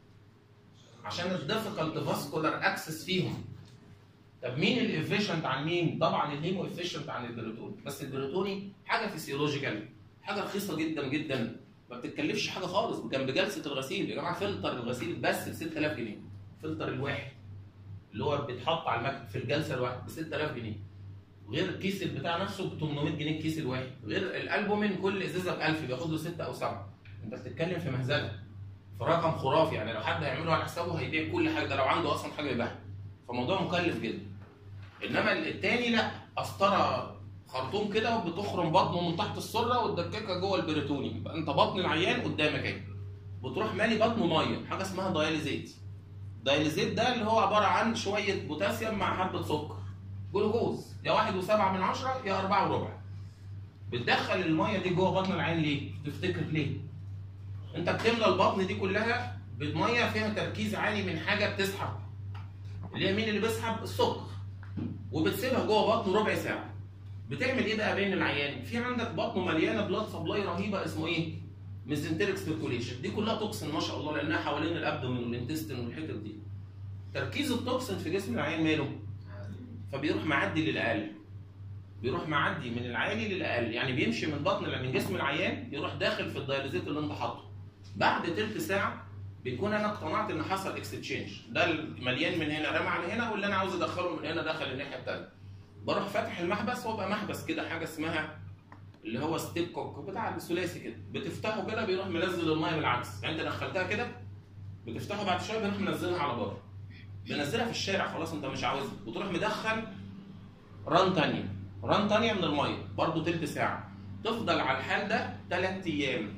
عشان الديفيكالت فاسكولار اكسس فيهم طب مين الافيشنت عن مين؟ طبعا الهيمو افيشنت عن البيروتوني بس البيروتوني حاجه فيسيولوجيكال حاجه رخيصه جدا جدا ما بتتكلفش حاجه خالص جنب جلسه الغسيل يا جماعه فلتر الغسيل بس ب 6000 جنيه فلتر الواحد اللي هو بيتحط على المكتب في الجلسه الواحده ب 6000 جنيه غير الكيس بتاع نفسه ب 800 جنيه الكيس الواحد غير الالبومين كل ازازه ب 1000 بياخد له 6 او 7 انت بتتكلم في مهزله في رقم خرافي يعني لو حد هيعمله على حسابه هيبيع كل حاجه ده لو عنده اصلا حاجه يبيعها فموضوع مكلف جدا انما التاني لا قسطره خرطوم كده وبتخرم بطنه من تحت السره وتدككها جوه البريتوني يبقى انت بطن العيان قدامك اهي بتروح مالي بطنه ميه حاجه اسمها داياليزيت داياليزيت ده اللي هو عباره عن شويه بوتاسيوم مع حبه سكر جلوكوز يا واحد وسبعة من عشرة يا أربعة وربع بتدخل المية دي جوه بطن العين ليه؟ تفتكر ليه؟ انت بتملى البطن دي كلها بميه فيها تركيز عالي من حاجه بتسحب اللي هي مين اللي بيسحب؟ السكر وبتسيبها جوه بطنه ربع ساعه بتعمل ايه بقى بين العيان في عندك بطنه مليانه بلاد سبلاي رهيبه اسمه ايه ميزنتريك سيركوليشن دي كلها توكسين ما شاء الله لانها حوالين الابدومين والانتستين والحتت دي تركيز التوكسين في جسم العيان ماله فبيروح معدي للاقل بيروح معدي من العالي للاقل يعني بيمشي من بطن من جسم العيان يروح داخل في الدايليزيت اللي انت حاطه بعد تلت ساعه بيكون انا اقتنعت ان حصل اكستشينج ده المليان من هنا رمى على هنا واللي انا عاوز ادخله من هنا دخل الناحيه الثانيه بروح فاتح المحبس هو بقى محبس كده حاجه اسمها اللي هو ستيب كوك بتاع الثلاثي كده بتفتحه كده بيروح منزل الميه بالعكس يعني انت دخلتها كده بتفتحه بعد شويه بيروح منزلها على بره بنزلها في الشارع خلاص انت مش عاوزها وتروح مدخل ران تانية ران تانية من الميه برضه تلت ساعه تفضل على الحال ده ثلاث ايام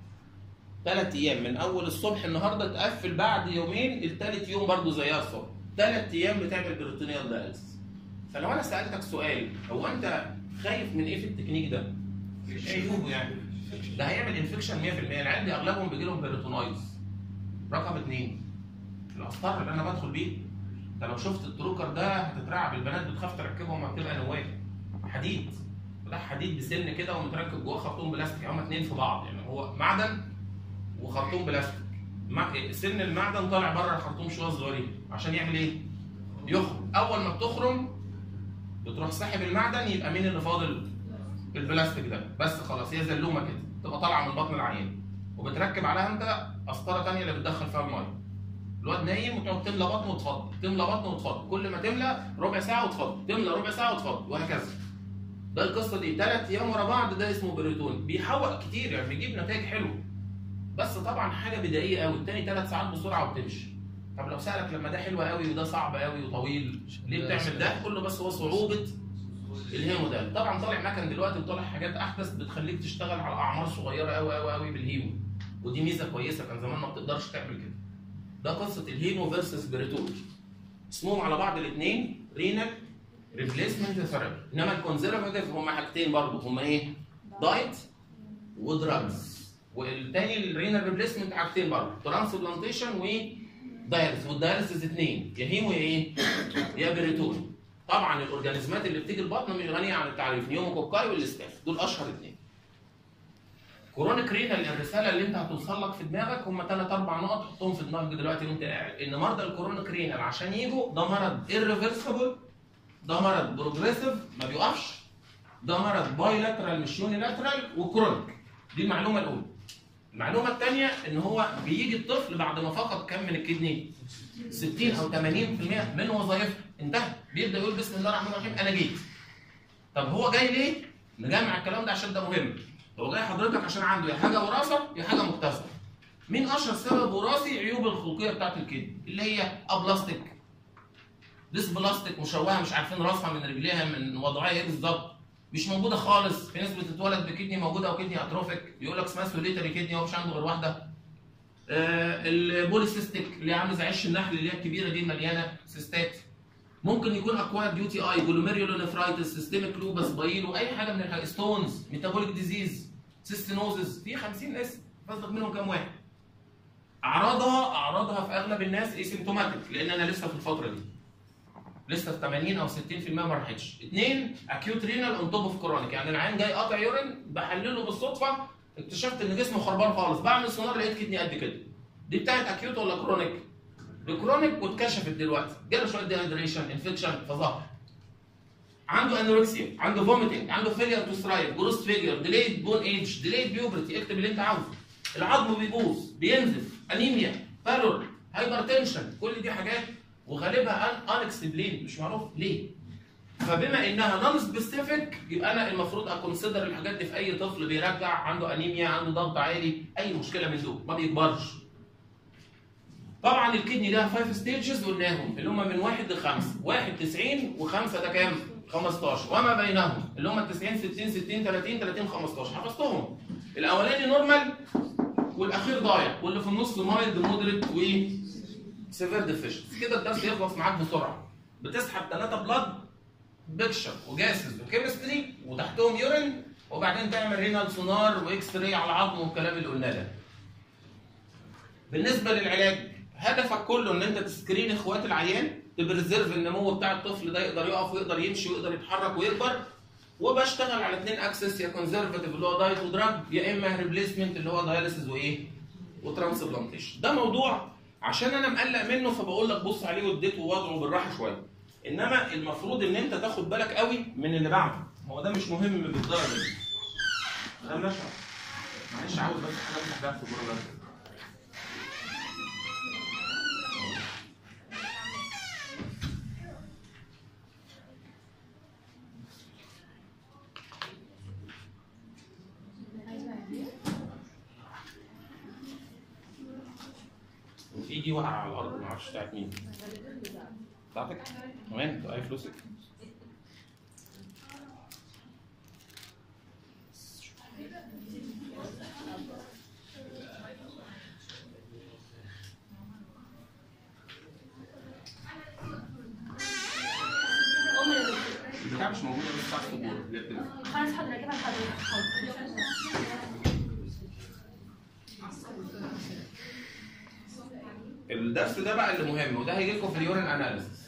ثلاث ايام من اول الصبح النهارده تقفل بعد يومين الثالث يوم برضه زيها الصبح ثلاث ايام بتعمل بروتينيال دايلس فلو انا سالتك سؤال هو انت خايف من ايه في التكنيك ده؟ مش عيوبه يعني ده هيعمل انفكشن 100% انا عندي اغلبهم بيجي لهم بيريتونايتس رقم اثنين القسطره اللي انا بدخل بيه انت لو شفت التروكر ده هتترعب البنات بتخاف تركبه وما بتبقى نواه حديد ده حديد بسن كده ومتركب جواه خرطوم بلاستيك يعني هما اتنين في بعض يعني هو معدن وخرطوم بلاستيك مع- سن المعدن طالع بره الخرطوم شويه صغيرين عشان يعمل ايه؟ يخرم اول ما بتخرم بتروح ساحب المعدن يبقى مين اللي فاضل؟ البلاستيك ده بس خلاص هي زلومه كده تبقى طالعه من بطن العيان وبتركب عليها انت قسطره ثانيه اللي بتدخل فيها الميه الواد نايم وتقعد تملى بطنه وتفضي تملى بطنه وتفضي كل ما تملى ربع ساعه وتفضي تملى ربع ساعه وتفضي وهكذا ده القصه دي ثلاث ايام ورا بعض ده اسمه بريتون بيحوق كتير يعني بيجيب نتائج حلوه بس طبعا حاجه بدائيه قوي التاني ثلاث ساعات بسرعه وبتمشي طب لو سالك لما ده حلو قوي وده صعب قوي وطويل ليه بتعمل ده؟ كله بس هو صعوبه الهيمو ده طبعا طالع مكن دلوقتي وطالع حاجات احدث بتخليك تشتغل على اعمار صغيره قوي قوي قوي بالهيمو ودي ميزه كويسه كان زمان ما بتقدرش تعمل كده ده قصه الهيمو فيرسس بريتول اسمهم على بعض الاثنين رينال ريبليسمنت ثيرابي انما الكونزرفاتيف هم حاجتين برضه هم ايه؟ دايت ودراجز والتاني الرينال ريبليسمنت حاجتين برضه ترانسبلانتيشن ودايلس والدايلسيس اثنين يا هيمو يا ايه؟ يا بريتول طبعا الاورجانيزمات اللي بتيجي البطن مش غنيه عن التعريف نيوموكوكاي والاستاف دول اشهر اثنين كورونيك رينال الرساله اللي انت هتوصل لك في دماغك هم ثلاث اربع نقط حطهم في دماغك دلوقتي وانت قاعد ان مرضى الكورونيك رينال عشان يجوا ده مرض irreversible ده مرض بروجريسيف ما بيوقفش ده مرض بايلاترال مش يونيلاترال وكرونيك دي المعلومه الاولى المعلومه الثانيه ان هو بيجي الطفل بعد ما فقد كم من الكدني 60 او 80% من وظائفها انتهى بيبدا يقول بسم الله الرحمن الرحيم انا جيت طب هو جاي ليه؟ نجمع الكلام ده عشان ده مهم هو جاي حضرتك عشان عنده يا حاجه وراثه يا حاجه مكتسبه مين اشهر سبب وراثي عيوب الخلقيه بتاعت الكدني اللي هي ابلاستيك ديس بلاستيك مشوهه مش عارفين راسها من رجليها من وضعها ايه بالظبط مش موجوده خالص في ناس بتتولد بكدني موجوده او كدني اتروفيك بيقول لك اسمها سوليتري كدني هو مش عنده غير واحده آه البوليسيستيك اللي عامله زي عش النحل اللي هي الكبيره دي مليانه سيستات ممكن يكون اكواير ديو تي اي جلوميريولونيفرايتس سيستميك لوبس بايلو اي حاجه من الحاجات ستونز ميتابوليك ديزيز سيستينوزز في 50 اسم فاضلك منهم كام واحد اعراضها اعراضها في اغلب الناس اسيمتوماتيك لان انا لسه في الفتره دي لسه في 80 او 60% ما راحتش اثنين اكيوت رينال اون توب اوف كرونيك يعني العيان جاي قاطع يورين بحلله بالصدفه اكتشفت ان جسمه خربان خالص بعمل سونار لقيت كدني قد كده دي بتاعت اكيوت ولا كرونيك دي كرونيك واتكشفت دلوقتي جاله شويه ديهايدريشن انفكشن فظهر عنده انوركسيا عنده فوميتنج عنده فيلير تو سترايف جروس فيلير ديليد بون ايج ديليد بيوبرتي اكتب اللي انت عاوزه العظم بيبوظ بينزف انيميا بالور هايبرتنشن كل دي حاجات وغالبها ان انكسبلين مش معروف ليه فبما انها نون سبيسيفيك يبقى انا المفروض اكونسيدر الحاجات دي في اي طفل بيرجع عنده انيميا عنده ضغط عالي اي مشكله من دول ما بيكبرش طبعا الكدني ده 5 ستيجز قلناهم اللي هم من 1 ل 5 1 90 و5 ده كام 15 وما بينهم اللي هم 90 60 60 30 30 15 حفظتهم الاولاني نورمال والاخير ضايع واللي في النص مايلد مودريت و سيفير ديفيشنس كده الدرس يخلص معاك بسرعه بتسحب ثلاثه بلاد بيكشر وجاسز وكيمستري وتحتهم يورين وبعدين تعمل رينال سونار واكس راي على العظم والكلام اللي قلناه ده بالنسبه للعلاج هدفك كله ان انت تسكرين اخوات العيان تبريزيرف النمو بتاع الطفل ده يقدر يقف ويقدر يمشي ويقدر يتحرك ويكبر وبشتغل على اثنين اكسس يا كونزرفاتيف اللي هو دايت ودراج يا اما ريبليسمنت اللي هو داياليسيس وايه وترانسبلانتيشن ده موضوع عشان انا مقلق منه فبقول لك بص عليه واديته وضعه بالراحه شويه انما المفروض ان انت تاخد بالك قوي من اللي بعده هو ده مش مهم بالدرجه دي انا ماشي معلش عاوز بس حاجه افتح بيها في الجروب وفي دي واقعه على الارض ما اعرفش بتاعت مين بتاعتك كمان اي فلوسك أم يا دكتور. البتاع مش موجوده بس بتاعت الصبور اللي هي بتنزل. خلاص حاضر اجيبها لحضرتك حاضر الدرس ده بقى اللي مهم وده هيجي لكم في اليورين اناليسيس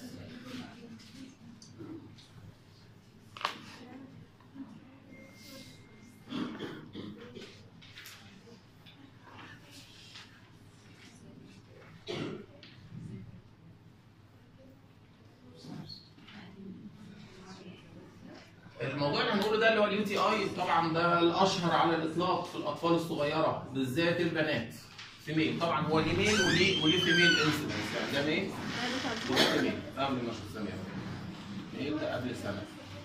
الموضوع اللي هنقوله ده اللي هو اليو تي اي طبعا ده الاشهر على الاطلاق في الاطفال الصغيره بالذات البنات فيميل طبعا هو ليه ميل وليه وليه فيميل انسيدنس يعني ده ميل وده فيميل قبل ما اشوف سمير ميل ده قبل سنه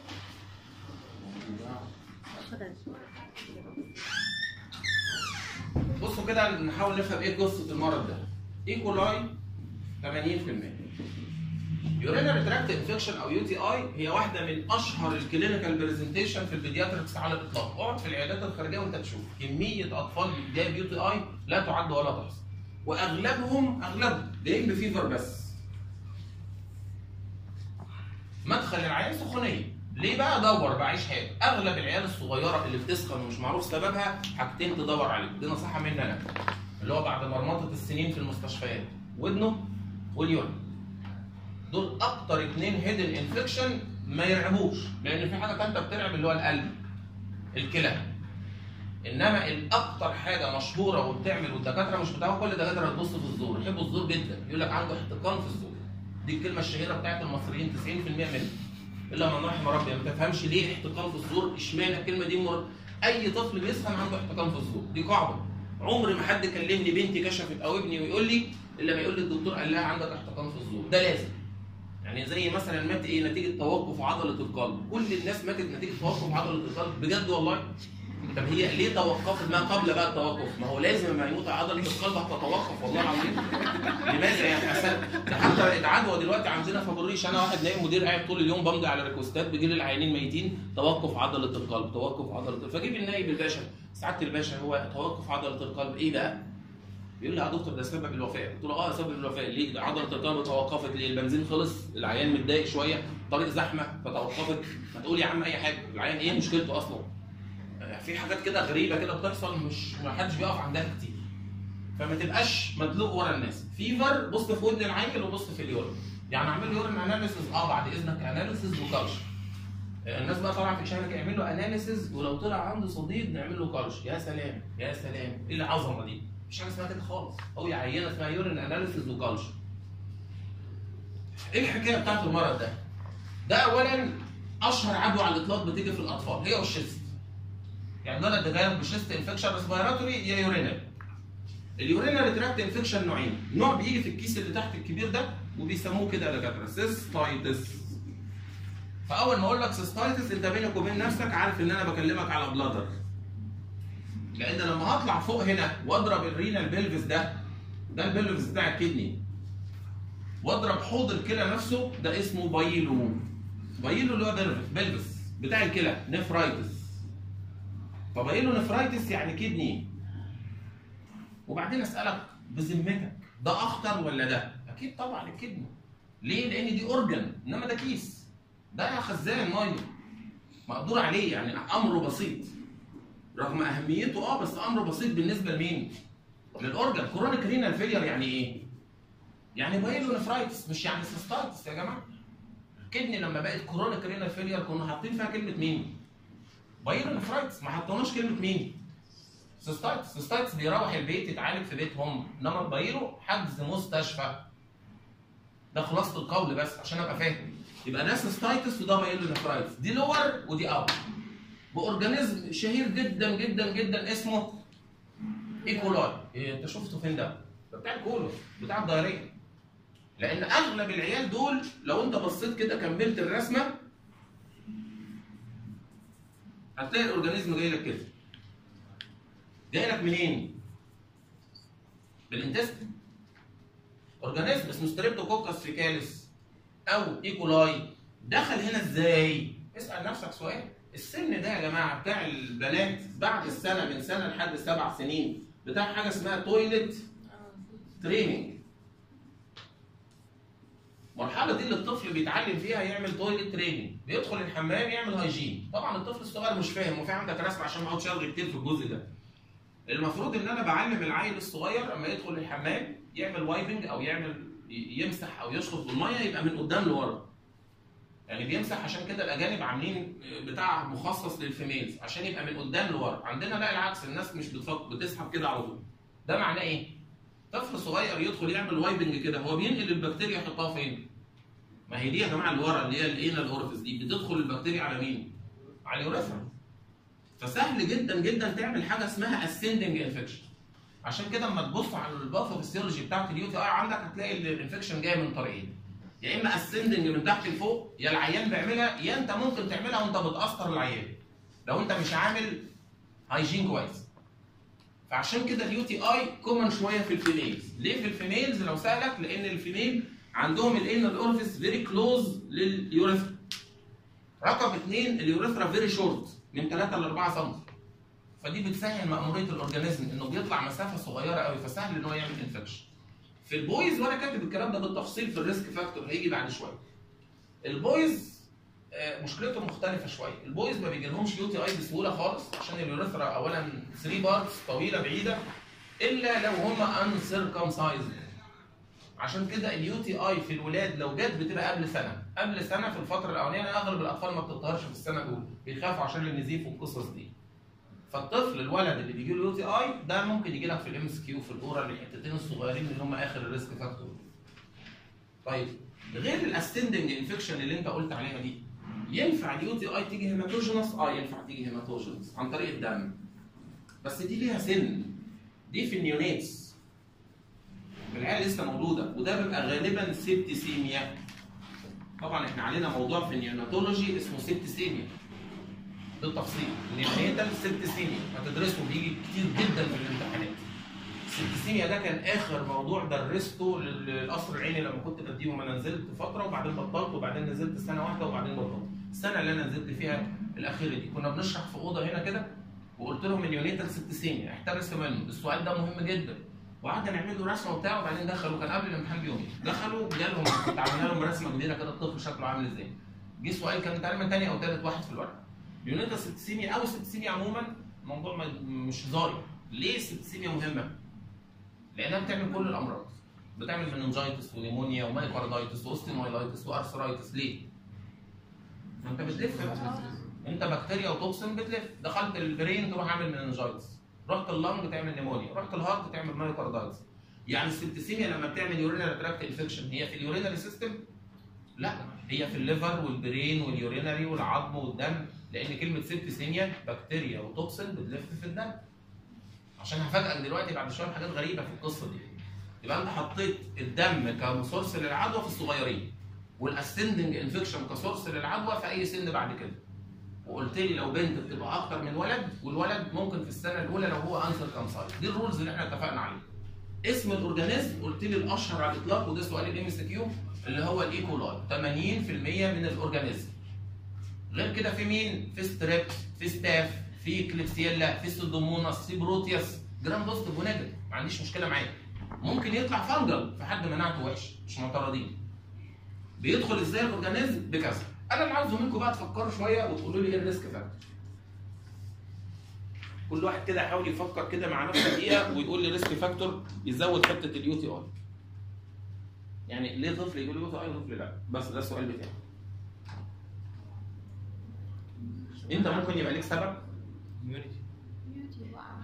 بصوا كده نحاول نفهم ايه قصه المرض ده ايكولاي 80% يورينري تراكت انفكشن او يو تي اي هي واحده من اشهر الكلينيكال برزنتيشن في البيدياتريكس على الاطلاق اقعد في العيادات الخارجيه وانت تشوف كميه اطفال جايه بيو تي اي لا تعد ولا تحصى واغلبهم اغلبهم جايين بفيفر بس مدخل العيان سخونيه ليه بقى ادور بعيش حياتي اغلب العيال الصغيره اللي بتسخن ومش معروف سببها حاجتين تدور عليهم دي نصيحه مني انا اللي هو بعد مرمطه السنين في المستشفيات ودنه واليورين دول اكتر اتنين هيدن انفكشن ما يرعبوش لان في حاجه ثالثه بترعب اللي هو القلب الكلى انما الاكتر حاجه مشهوره وبتعمل والدكاتره مش بتاعه كل الدكاتره تبص في الزور يحبوا الزور جدا يقول لك عنده احتقان في الزور دي الكلمه الشهيره بتاعت المصريين 90% منهم الا من رحم ربي ما تفهمش ليه احتقان في الزور اشمعنى الكلمه دي مر... اي طفل بيسخن عنده احتقان في الزور دي قاعده عمر ما حد كلمني بنتي كشفت او ابني ويقول لي الا ما يقول لي الدكتور قال لها عندك احتقان في الزور ده لازم يعني زي مثلا مات ايه نتيجه توقف عضله القلب كل الناس ماتت نتيجه توقف عضله القلب بجد والله طب هي ليه توقفت ما قبل بقى التوقف ما هو لازم لما يموت عضله القلب هتتوقف والله العظيم لماذا يعني عشان ده حتى العدوى دلوقتي عندنا في بالريش انا واحد نايم مدير قاعد طول اليوم بمضي على ريكوستات بيجي لي العيانين ميتين توقف عضله القلب توقف عضله القلب فجيب النائب الباشا سعاده الباشا هو توقف عضله القلب ايه بقى؟ بيقول لي يا دكتور ده سبب الوفاه قلت له اه سبب الوفاه ليه عضله القلب توقفت ليه البنزين خلص العيان متضايق شويه طريق زحمه فتوقفت ما تقول يا عم اي حاجه العيان ايه مشكلته اصلا آه، في حاجات كده غريبه كده بتحصل مش ما حدش بيقف عندها كتير فما تبقاش مدلوق ورا الناس فيفر بص في ودن العيل وبص في اليورين يعني اعمل له يورين اناليسيز اه بعد اذنك اناليسيز وكالش الناس بقى طالعه في شهرك يعمل له اناليسيز ولو طلع عنده صديد نعمل له كالش يا سلام يا سلام ايه العظمه دي مفيش حاجه اسمها كده خالص هو عينه اسمها يورين اناليسيز وكالش ايه الحكايه بتاعت المرض ده ده اولا اشهر عدوى على الاطلاق بتيجي في الاطفال هي والشيست يعني الولد ده جاي بشيست انفكشن ريسبيراتوري يا يورينال اليورينال تراكت انفكشن نوعين نوع بيجي في الكيس اللي تحت الكبير ده وبيسموه كده يا دكاتره سيستايتس فاول ما اقول لك سيستايتس انت بينك وبين نفسك عارف ان انا بكلمك على بلادر لان لما هطلع فوق هنا واضرب الرينال بيلفس ده ده البيلفس بتاع الكدني واضرب حوض الكلى نفسه ده اسمه بايلو بايلو اللي هو بيلفس بيلفس بتاع الكلى نفرايتس فبايلو نفرايتس يعني كدني وبعدين اسالك بذمتك ده اخطر ولا ده؟ اكيد طبعا الكدني ليه؟ لان دي اورجن انما ده كيس ده خزان ميه مقدور عليه يعني امره بسيط رغم اهميته اه بس امره بسيط بالنسبه لمين؟ للاورجن كرونيك رينال فيلير يعني ايه؟ يعني بايلونفرايتس مش يعني سيستايتس يا جماعه كدني لما بقت كرونيك رينال فيلير كنا حاطين فيها كلمه مين؟ بايلونفرايتس ما حطيناش كلمه مين؟ سيستايتس سيستايتس بيروح البيت يتعالج في بيتهم انما البايلو حجز مستشفى ده خلاصه القول بس عشان ابقى فاهم يبقى ده سيستايتس وده بايلونفرايتس دي لور ودي اب باورجانيزم شهير جدا جدا جدا اسمه ايكولاي إيه انت شفته فين ده؟ ده بتاع الكولون بتاع الدايريه لان اغلب العيال دول لو انت بصيت كده كملت الرسمه هتلاقي الاورجانيزم جاي لك كده جاي لك منين؟ بالانتستين اورجانيزم اسمه ستريبتوكوكس فيكاليس او ايكولاي دخل هنا ازاي؟ اسال نفسك سؤال السن ده يا جماعه بتاع البنات بعد السنه من سنه لحد سبع سنين بتاع حاجه اسمها تويلت تريننج المرحله دي اللي الطفل بيتعلم فيها يعمل تويلت تريننج بيدخل الحمام يعمل هايجين طبعا الطفل الصغير مش فاهم وفي عندك رسم عشان ما اقعدش الغي كتير في الجزء ده المفروض ان انا بعلم العيل الصغير لما يدخل الحمام يعمل وايبنج او يعمل يمسح او يشخط بالميه يبقى من قدام لورا يعني بيمسح عشان كده الاجانب عاملين بتاع مخصص للفيميلز عشان يبقى من قدام لورا عندنا لا العكس الناس مش بتفكر بتسحب كده على طول ده معناه ايه طفل صغير يدخل يعمل وايبنج كده هو بينقل البكتيريا يحطها فين ما هي دي يا جماعه اللي ورا اللي هي الانال اورفيس دي بتدخل البكتيريا على مين على اليوريثرا فسهل جدا جدا تعمل حاجه اسمها اسندنج انفكشن عشان كده اما تبص على الباثوفيسيولوجي بتاعت اليو تي اي عندك هتلاقي الانفكشن جاي من طريقين يا اما اسندنج من تحت لفوق يا العيان بيعملها يا انت ممكن تعملها وانت بتقسطر العيان لو انت مش عامل هايجين كويس فعشان كده اليو تي اي كومن شويه في الفيميلز ليه في الفيميلز لو سالك لان الفيميل عندهم الانال اورفيس فيري كلوز لليوريثرا رقم اثنين اليوريثرا فيري شورت من 3 ل 4 سم فدي بتسهل مأمورية الأورجانيزم إنه بيطلع مسافة صغيرة قوي فسهل إن هو يعمل انفكشن. في البويز وأنا كاتب الكلام ده بالتفصيل في الريسك فاكتور هيجي بعد شوية. البويز آه، مشكلته مختلفة شوية، البويز ما بيجيلهمش يو تي اي بسهولة خالص عشان اليوريثرا أولا 3 بارتس طويلة بعيدة إلا لو هم انسيركمسايزد. عشان كده اليو تي اي في الولاد لو جت بتبقى قبل سنة، قبل سنة في الفترة الأولانية أغلب الأطفال ما بتظهرش في السنة الأولى، بيخافوا عشان النزيف والقصص دي. فالطفل الولد اللي بيجي له يو تي اي ده ممكن يجي لك في الام اس كيو في الاورال الحتتين الصغيرين اللي هم اخر الريسك فاكتور. طيب غير الاسندنج انفكشن اللي انت قلت عليها دي ينفع اليو تي اي تيجي هيماتوجينس؟ اه ينفع تيجي هيماتوجينس عن طريق الدم. بس دي ليها سن دي في النيونيتس العيال لسه مولوده وده بيبقى غالبا سيبتيسيميا طبعا احنا علينا موضوع في النيوناتولوجي اسمه سيبتيسيميا بالتفصيل النيونيتال سيبتيسيميا هتدرسه بيجي كتير جدا في الامتحانات السيبتيسيميا ده كان اخر موضوع درسته للقصر العيني لما كنت بديهم انا نزلت فتره وبعدين بطلت وبعدين نزلت سنه واحده وبعدين بطلت السنه اللي انا نزلت فيها الاخيره دي كنا بنشرح في اوضه هنا كده وقلت لهم النيونيتال سيبتيسيميا احترسوا منه السؤال ده مهم جدا وقعدنا نعمل له رسمه وبتاع وبعدين دخلوا كان قبل الامتحان بيومين دخلوا جالهم كنت عاملين لهم رسمه جديده كده الطفل شكله عامل ازاي جه سؤال كان تقريبا تاني او تالت واحد في الورقه يونيتا سيبتسيميا او سيبتسيميا عموما موضوع ما- مش هزاري ليه السيبتسيميا مهمه؟ لانها بتعمل كل الامراض بتعمل مننجايتس ونيمونيا ومايكاردايتس واوستيمايلايتس وارثرايتس ليه؟ ما انت بتلف انت بكتيريا وتوكسين بتلف دخلت البرين تروح عامل مننجايتس رحت اللنج تعمل نيمونيا رحت الهارت تعمل مايكاردايتس يعني السبتسيميا لما بتعمل يورينال تراكت انفكشن هي في اليورينال سيستم لا هي في الليفر والبرين واليورينري والعظم والدم لان كلمه سبتسيميا بكتيريا وتوكسين بتلف في الدم عشان هفاجئك دلوقتي بعد شويه حاجات غريبه في القصه دي يبقى انت حطيت الدم كسورس للعدوى في الصغيرين والاسندنج انفكشن كسورس للعدوى في اي سن بعد كده وقلت لي لو بنت بتبقى اكتر من ولد والولد ممكن في السنه الاولى لو هو انسر كانسايد دي الرولز اللي احنا اتفقنا عليها اسم الاورجانيزم قلت لي الاشهر على الاطلاق وده سؤال الام اس كيو اللي هو الايكولاي 80% من الاورجانيزم غير كده في مين في ستريب في ستاف في كليبسيلا في سودوموناس في بروتياس جرام بوزيتيف ونيجاتيف ما عنديش مشكله معاه ممكن يطلع فانجل في حد مناعته وحش مش معترضين بيدخل ازاي الاورجانيزم بكذا انا اللي عاوزه منكم بقى تفكروا شويه وتقولوا لي ايه الريسك فاكتور كل واحد كده يحاول يفكر كده مع نفسه دقيقه ويقول لي ريسك فاكتور يزود حته اليو تي اي يعني ليه طفل يقول يوتي اي وطفل لا بس ده السؤال بتاعي انت ممكن يبقى ليك سبب ميوتي وقع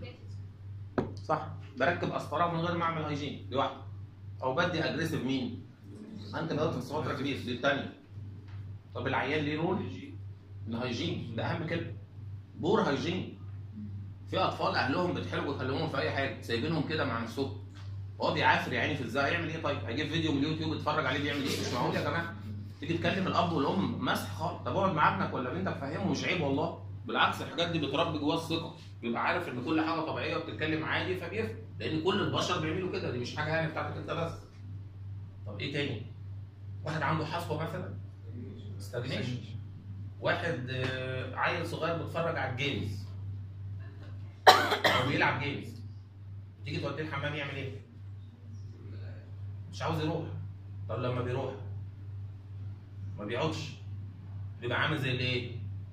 صح بركب قسطره من غير ما اعمل هايجين دي واحده او بدي اجريسيف مين انت بدات في فتره كبيره دي الثانيه طب العيان ليه رول الهايجين ده اهم كلمه بور هايجين في اطفال اهلهم بتحرجوا يكلموهم في اي حاجه سايبينهم كده مع نفسهم هو بيعافر يا عيني في ازاي هيعمل ايه طيب هيجيب فيديو من اليوتيوب يتفرج عليه بيعمل ايه مش معقول يا جماعه تيجي تكلم الاب والام مسح خالص طب اقعد مع ابنك ولا بنتك فهمه مش عيب والله بالعكس الحاجات دي بتربي جواه الثقه بيبقى عارف ان كل حاجه طبيعيه وبتتكلم عادي فبيفهم لان كل البشر بيعملوا كده دي مش حاجه يعني بتاعتك انت بس طب ايه تاني واحد عنده حصوه مثلا استجنيشن واحد آه، عيل صغير بيتفرج على الجيمز او بيلعب جيمز تيجي توديه الحمام يعمل ايه؟ مش عاوز يروح طب لما بيروح ما بيقعدش بيبقى عامل زي الايه؟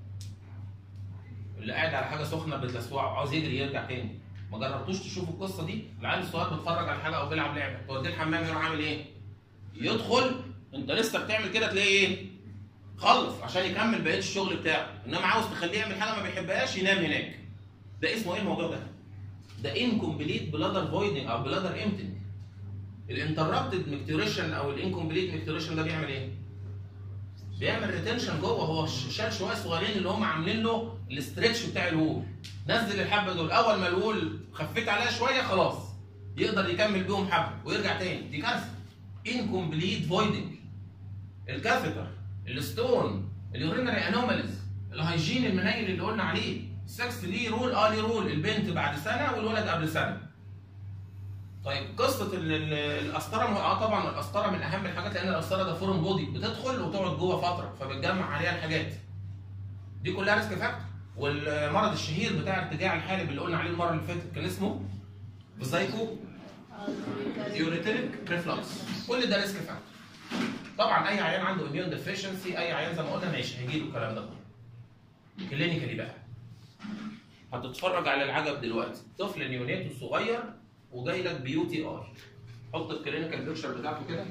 اللي قاعد على حاجه سخنه بتلسوعه عاوز يجري يرجع تاني ما جربتوش تشوفوا القصه دي العيل الصغير بيتفرج على حاجه او بيلعب لعبه توديه الحمام يروح عامل ايه؟ يدخل انت لسه بتعمل كده تلاقي ايه؟ خلص عشان يكمل بقيه الشغل بتاعه انما عاوز تخليه يعمل حاجه ما بيحبهاش ينام هناك ده اسمه ايه الموضوع ده؟ ده انكمبليت بلادر فويدنج او بلادر امتنج الانتربتد ميكتوريشن او الانكمبليت ميكتوريشن ده بيعمل ايه؟ بيعمل ريتنشن جوه هو ش- شال شويه صغيرين اللي هم عاملين له الاسترتش بتاع الوول نزل الحبه دول اول ما الوول خفيت عليها شويه خلاص يقدر يكمل بيهم حبه ويرجع تاني دي كارثه انكمبليت فويدنج الكاثيتر الستون اليورينري انوماليز الهيجين المنيل اللي قلنا عليه السكس ليه رول اه ليه رول البنت بعد سنه والولد قبل سنه طيب قصه ال- ال- القسطره مه- اه طبعا القسطره من اهم الحاجات لان القسطره ده فورن بودي بتدخل وتقعد جوه فتره فبتجمع عليها الحاجات دي كلها ريسك فاكتور والمرض الشهير بتاع ارتجاع الحالب اللي قلنا عليه المره اللي فاتت كان اسمه فيزايكو يوريتريك ريفلكس كل ده ريسك فاكتور طبعا اي عيان عنده اميون ديفيشنسي اي عيان زي ما قلنا ماشي هيجي له الكلام ده كلينيكالي بقى هتتفرج على العجب دلوقتي طفل نيونيتو صغير وجاي لك بيوتي اي حط الكلينيكال بيكشر بتاعته كده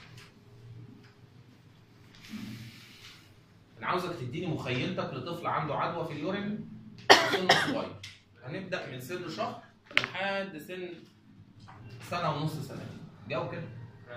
انا عاوزك تديني مخيلتك لطفل عنده عدوى في اليورين في سن صغير هنبدا من سن شهر لحد سن سنه ونص سنه جو كده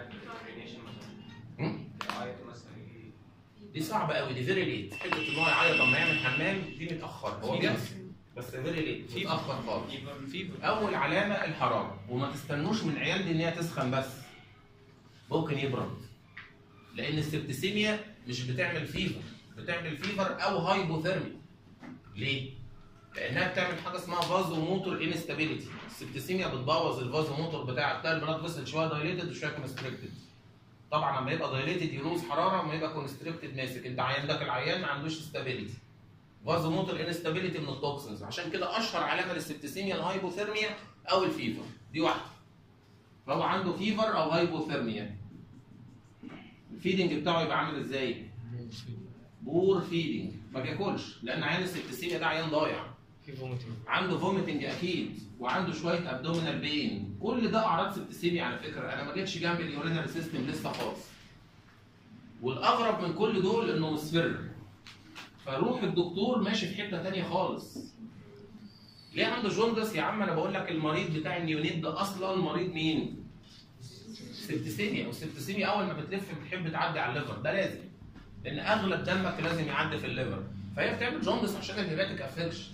هم؟ دي صعبه قوي دي فيري ليت حته ان هو يعيط لما يعمل حمام دي متاخر هو جاهز بس فيري ليت متاخر خالص اول علامه الحراره وما تستنوش من عيال دي ان هي تسخن بس ممكن يبرد لان السبتسيميا مش بتعمل فيفر بتعمل فيفر او هايبوثيرمي ليه لانها بتعمل حاجه اسمها فازو موتور انستابيليتي السبتسيميا بتبوظ الفازو موتور بتاعك تلاقي البلاد فيسل شويه دايليتد وشويه كونستريكتد طبعا لما يبقى دايليتد يلوز حراره وما يبقى كونستريكتد ماسك انت عندك العيان ما عندوش استابيليتي فازو موتور انستابيليتي من التوكسنز عشان كده اشهر علامه للسبتسيميا الهايبوثيرميا او الفيفر دي واحده فهو عنده فيفر او هايبوثيرميا الفيدنج بتاعه يبقى عامل ازاي؟ بور فيدنج ما بياكلش لان عيان السبتسيميا ده عيان ضايع في فوميتنج عنده فوميتنج اكيد وعنده شويه ابدومينال بين كل ده اعراض سبتسيميا على فكره انا ما جيتش جنب اليورينال سيستم لسه خالص والاغرب من كل دول انه مصفر فروح الدكتور ماشي في حته تانية خالص ليه عنده جوندس يا عم انا بقول لك المريض بتاع النيونيت ده اصلا مريض مين سبتسيميا والسبتسيميا اول ما بتلف بتحب تعدي على الليفر ده لازم لان اغلب دمك لازم يعدي في الليفر فهي بتعمل جوندس عشان الهيباتيك افكشن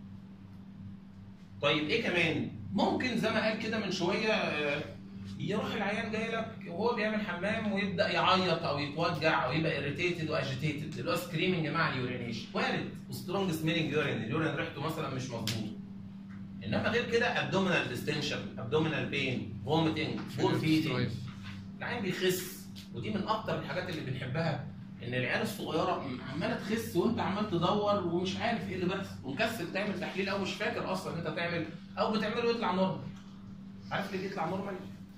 طيب ايه كمان ممكن زي ما قال كده من شويه آه، يروح العيان جاي لك وهو بيعمل حمام ويبدا يعيط او يتوجع او يبقى اريتيتد واجيتيتد اللي هو سكريمنج مع اليورينيشن وارد وسترونج سميلنج يورين اليورين ريحته مثلا مش مظبوطه انما غير كده ابدومينال ديستنشن ابدومينال بين فوميتنج فول فيدنج العين بيخس ودي من اكتر الحاجات اللي بنحبها ان العيال الصغيره عماله تخس وانت عمال تدور ومش عارف ايه اللي بيحصل ومكسل تعمل تحليل او مش فاكر اصلا انت تعمل او بتعمله يطلع نورمال عارف ليه بيطلع نورمال؟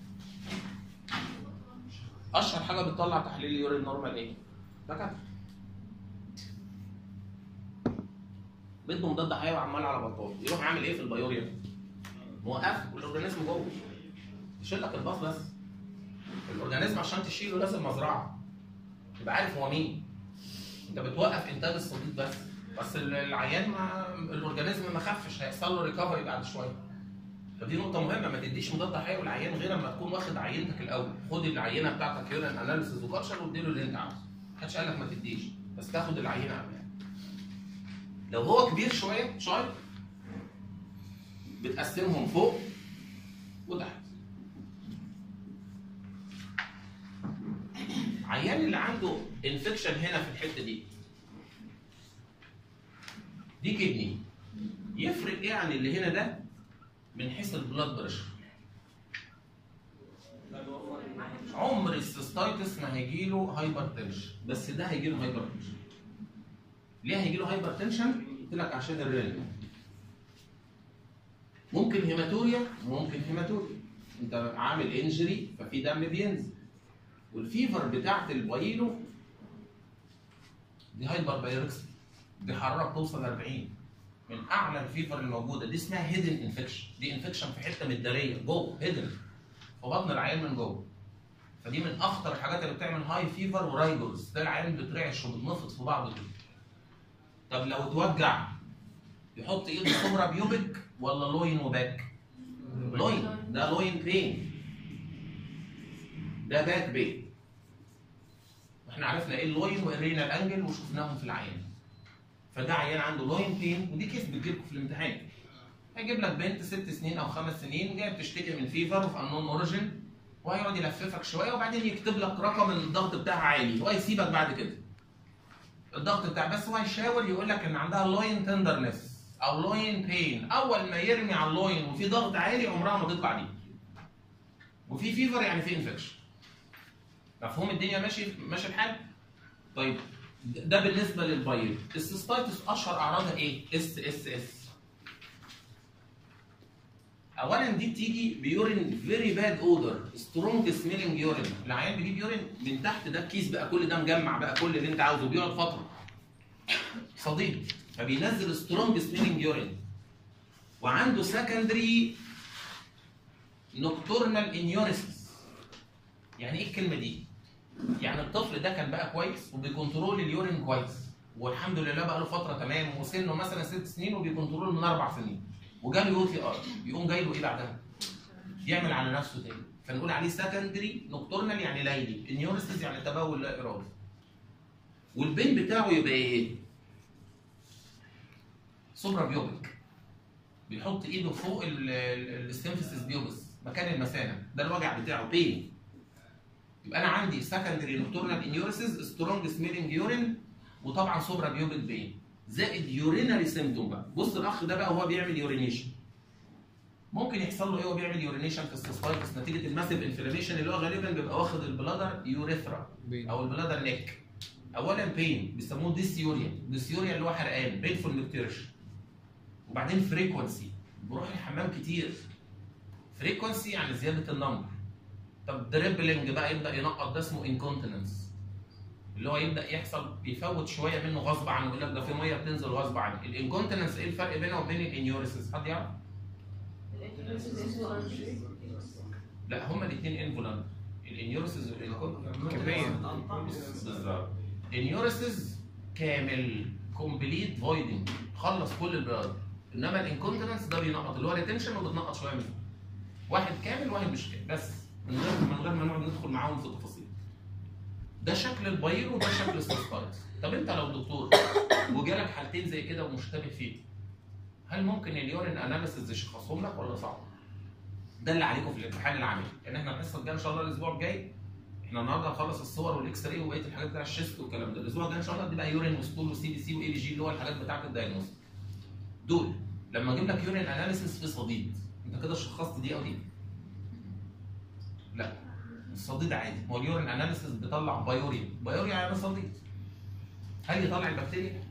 اشهر حاجه بتطلع تحليل اليورين نورمال ايه؟ دكاتره بيض مضاد حيوي عمال على بطال يروح عامل ايه في البيوريا؟ موقف والاورجانيزم جوه يشيل لك الباص بس الاورجانيزم عشان تشيله لازم مزرعه تبقى عارف هو مين انت بتوقف انتاج الصديد بس بس العيان ما الاورجانيزم ما خفش هيحصل له ريكفري بعد شويه فدي نقطة مهمة ما تديش مضاد حيوي للعيان غير لما تكون واخد عينتك الأول، خد العينة بتاعتك يورين اناليسيز وكالشر واديله اللي أنت عاوزه. محدش قال لك ما تديش، بس تاخد العينة قبلها. لو هو كبير شوية شايب بتقسمهم فوق وتحت. عيان اللي عنده انفكشن هنا في الحتة دي دي كدني يفرق ايه عن اللي هنا ده من حيث البلاد بريشر عمر السيستايتس ما هيجي له هايبر تنشن بس ده هيجي له هايبر تنشن ليه هيجي له هايبر تنشن قلت لك عشان الرين ممكن هيماتوريا ممكن هيماتوريا انت عامل انجري ففي دم بينزل والفيفر بتاعت البايلو دي هايبر بايركسي دي حراره بتوصل 40 من اعلى الفيفر الموجوده دي اسمها هيدن انفكشن دي انفكشن في حته متداريه جوه هيدن في بطن العيان من جوه فدي من اخطر الحاجات اللي بتعمل هاي فيفر ورايدرز ده العيان بترعش وبتنفض في بعض كده طب لو اتوجع يحط ايده سمرة بيوبك ولا لوين وباك؟ لوين ده لوين بين ده باك بين احنا عرفنا ايه اللوين والرينال انجل وشفناهم في العيان فده عيان عنده لوين بين ودي كيس بتجيلكم في الامتحان هيجيب لك بنت ست سنين او خمس سنين جايه بتشتكي من فيفر في انون اوريجن وهيقعد يلففك شويه وبعدين يكتب لك رقم الضغط بتاعها عالي وهيسيبك بعد كده الضغط بتاع بس هو هيشاور يقول لك ان عندها لوين تندرنس او لوين بين اول ما يرمي على اللوين وفي ضغط عالي عمرها ما تطلع دي وفي فيفر يعني في انفكشن مفهوم الدنيا ماشي ماشي الحال طيب ده بالنسبه للبايل السيستايتس اشهر اعراضها ايه اس اس اس اولا دي بتيجي بيورين فيري باد اودر سترونج سميلنج يورين العيان بيجيب يورين من تحت ده الكيس بقى كل ده مجمع بقى كل اللي انت عاوزه بيقعد فتره صديق فبينزل سترونج سميلنج يورين وعنده سكندري نوكتورنال انيوريسيس يعني ايه الكلمه دي؟ يعني الطفل ده كان بقى كويس وبيكنترول اليورين كويس والحمد لله بقى له فتره تمام وسنه مثلا ست سنين وبيكنترول من اربع سنين وجاله يو تي ار يقوم جاي له ايه بعدها؟ يعمل على نفسه تاني فنقول عليه سكندري نوكتورنال يعني ليلي انيوريسيس يعني تبول لا ارادي والبين بتاعه يبقى ايه؟ سوبرا بيوبك بيحط ايده فوق السيمفيسيس بيوبس مكان المثانه ده الوجع بتاعه بين يبقى انا عندي سكندري نوكتورنال انيوريسيس سترونج سميلنج يورين وطبعا سوبرا بيوبك بين زائد يورينري سيمتوم بقى بص الاخ ده بقى وهو بيعمل يورينيشن ممكن يحصل له ايه وهو بيعمل يورينيشن في السيستايتس نتيجه الماسيف انفلاميشن اللي هو غالبا بيبقى واخد البلادر يوريثرا او البلادر نيك اولا بين بيسموه ديسيوريا ديسيوريا اللي هو حرقان بينفول نكتيرش وبعدين فريكونسي بروح الحمام كتير فريكونسي يعني زياده النمبر طب دريبلنج بقى يبدا ينقط ده اسمه انكونتيننس اللي هو يبدا يحصل بيفوت شويه منه غصب عنه يقول لك ده في ميه بتنزل غصب عنه الانكونتيننس ايه الفرق بينه وبين الانيوريسيس حد يعرف؟ لا هما الاثنين انفولانت الانيوريسيس والانكونتيننس كمية. بالظبط انيوريسيس كامل كومبليت فويدنج خلص كل البلاد انما الانكونتيننس ده بينقط اللي هو ريتنشن وبتنقط شويه منه واحد كامل واحد مش كامل بس من غير من غير ما نقعد ندخل معاهم في التفاصيل ده شكل البايل وده شكل السيستايتس طب انت لو دكتور وجالك حالتين زي كده ومشتبه فيه هل ممكن اليورين اناليسيز يشخصهم لك ولا صعب؟ ده اللي عليكم في الامتحان العملي لان احنا الحصه الجايه ان شاء الله الاسبوع الجاي احنا النهارده هنخلص الصور والاكس راي وبقيه الحاجات بتاع الشيست والكلام ده الاسبوع الجاي ان شاء الله دي بقى يورين وستول وسي بي سي واي بي جي اللي هو الحاجات بتاعت الدايجنوز دول لما اجيب لك يورين اناليسيس في صديد انت كده شخصت دي او دي لا الصديد عادي هو اليورين اناليسيس بيطلع بايوريا بايوريا يعني صديد هل يطلع البكتيريا؟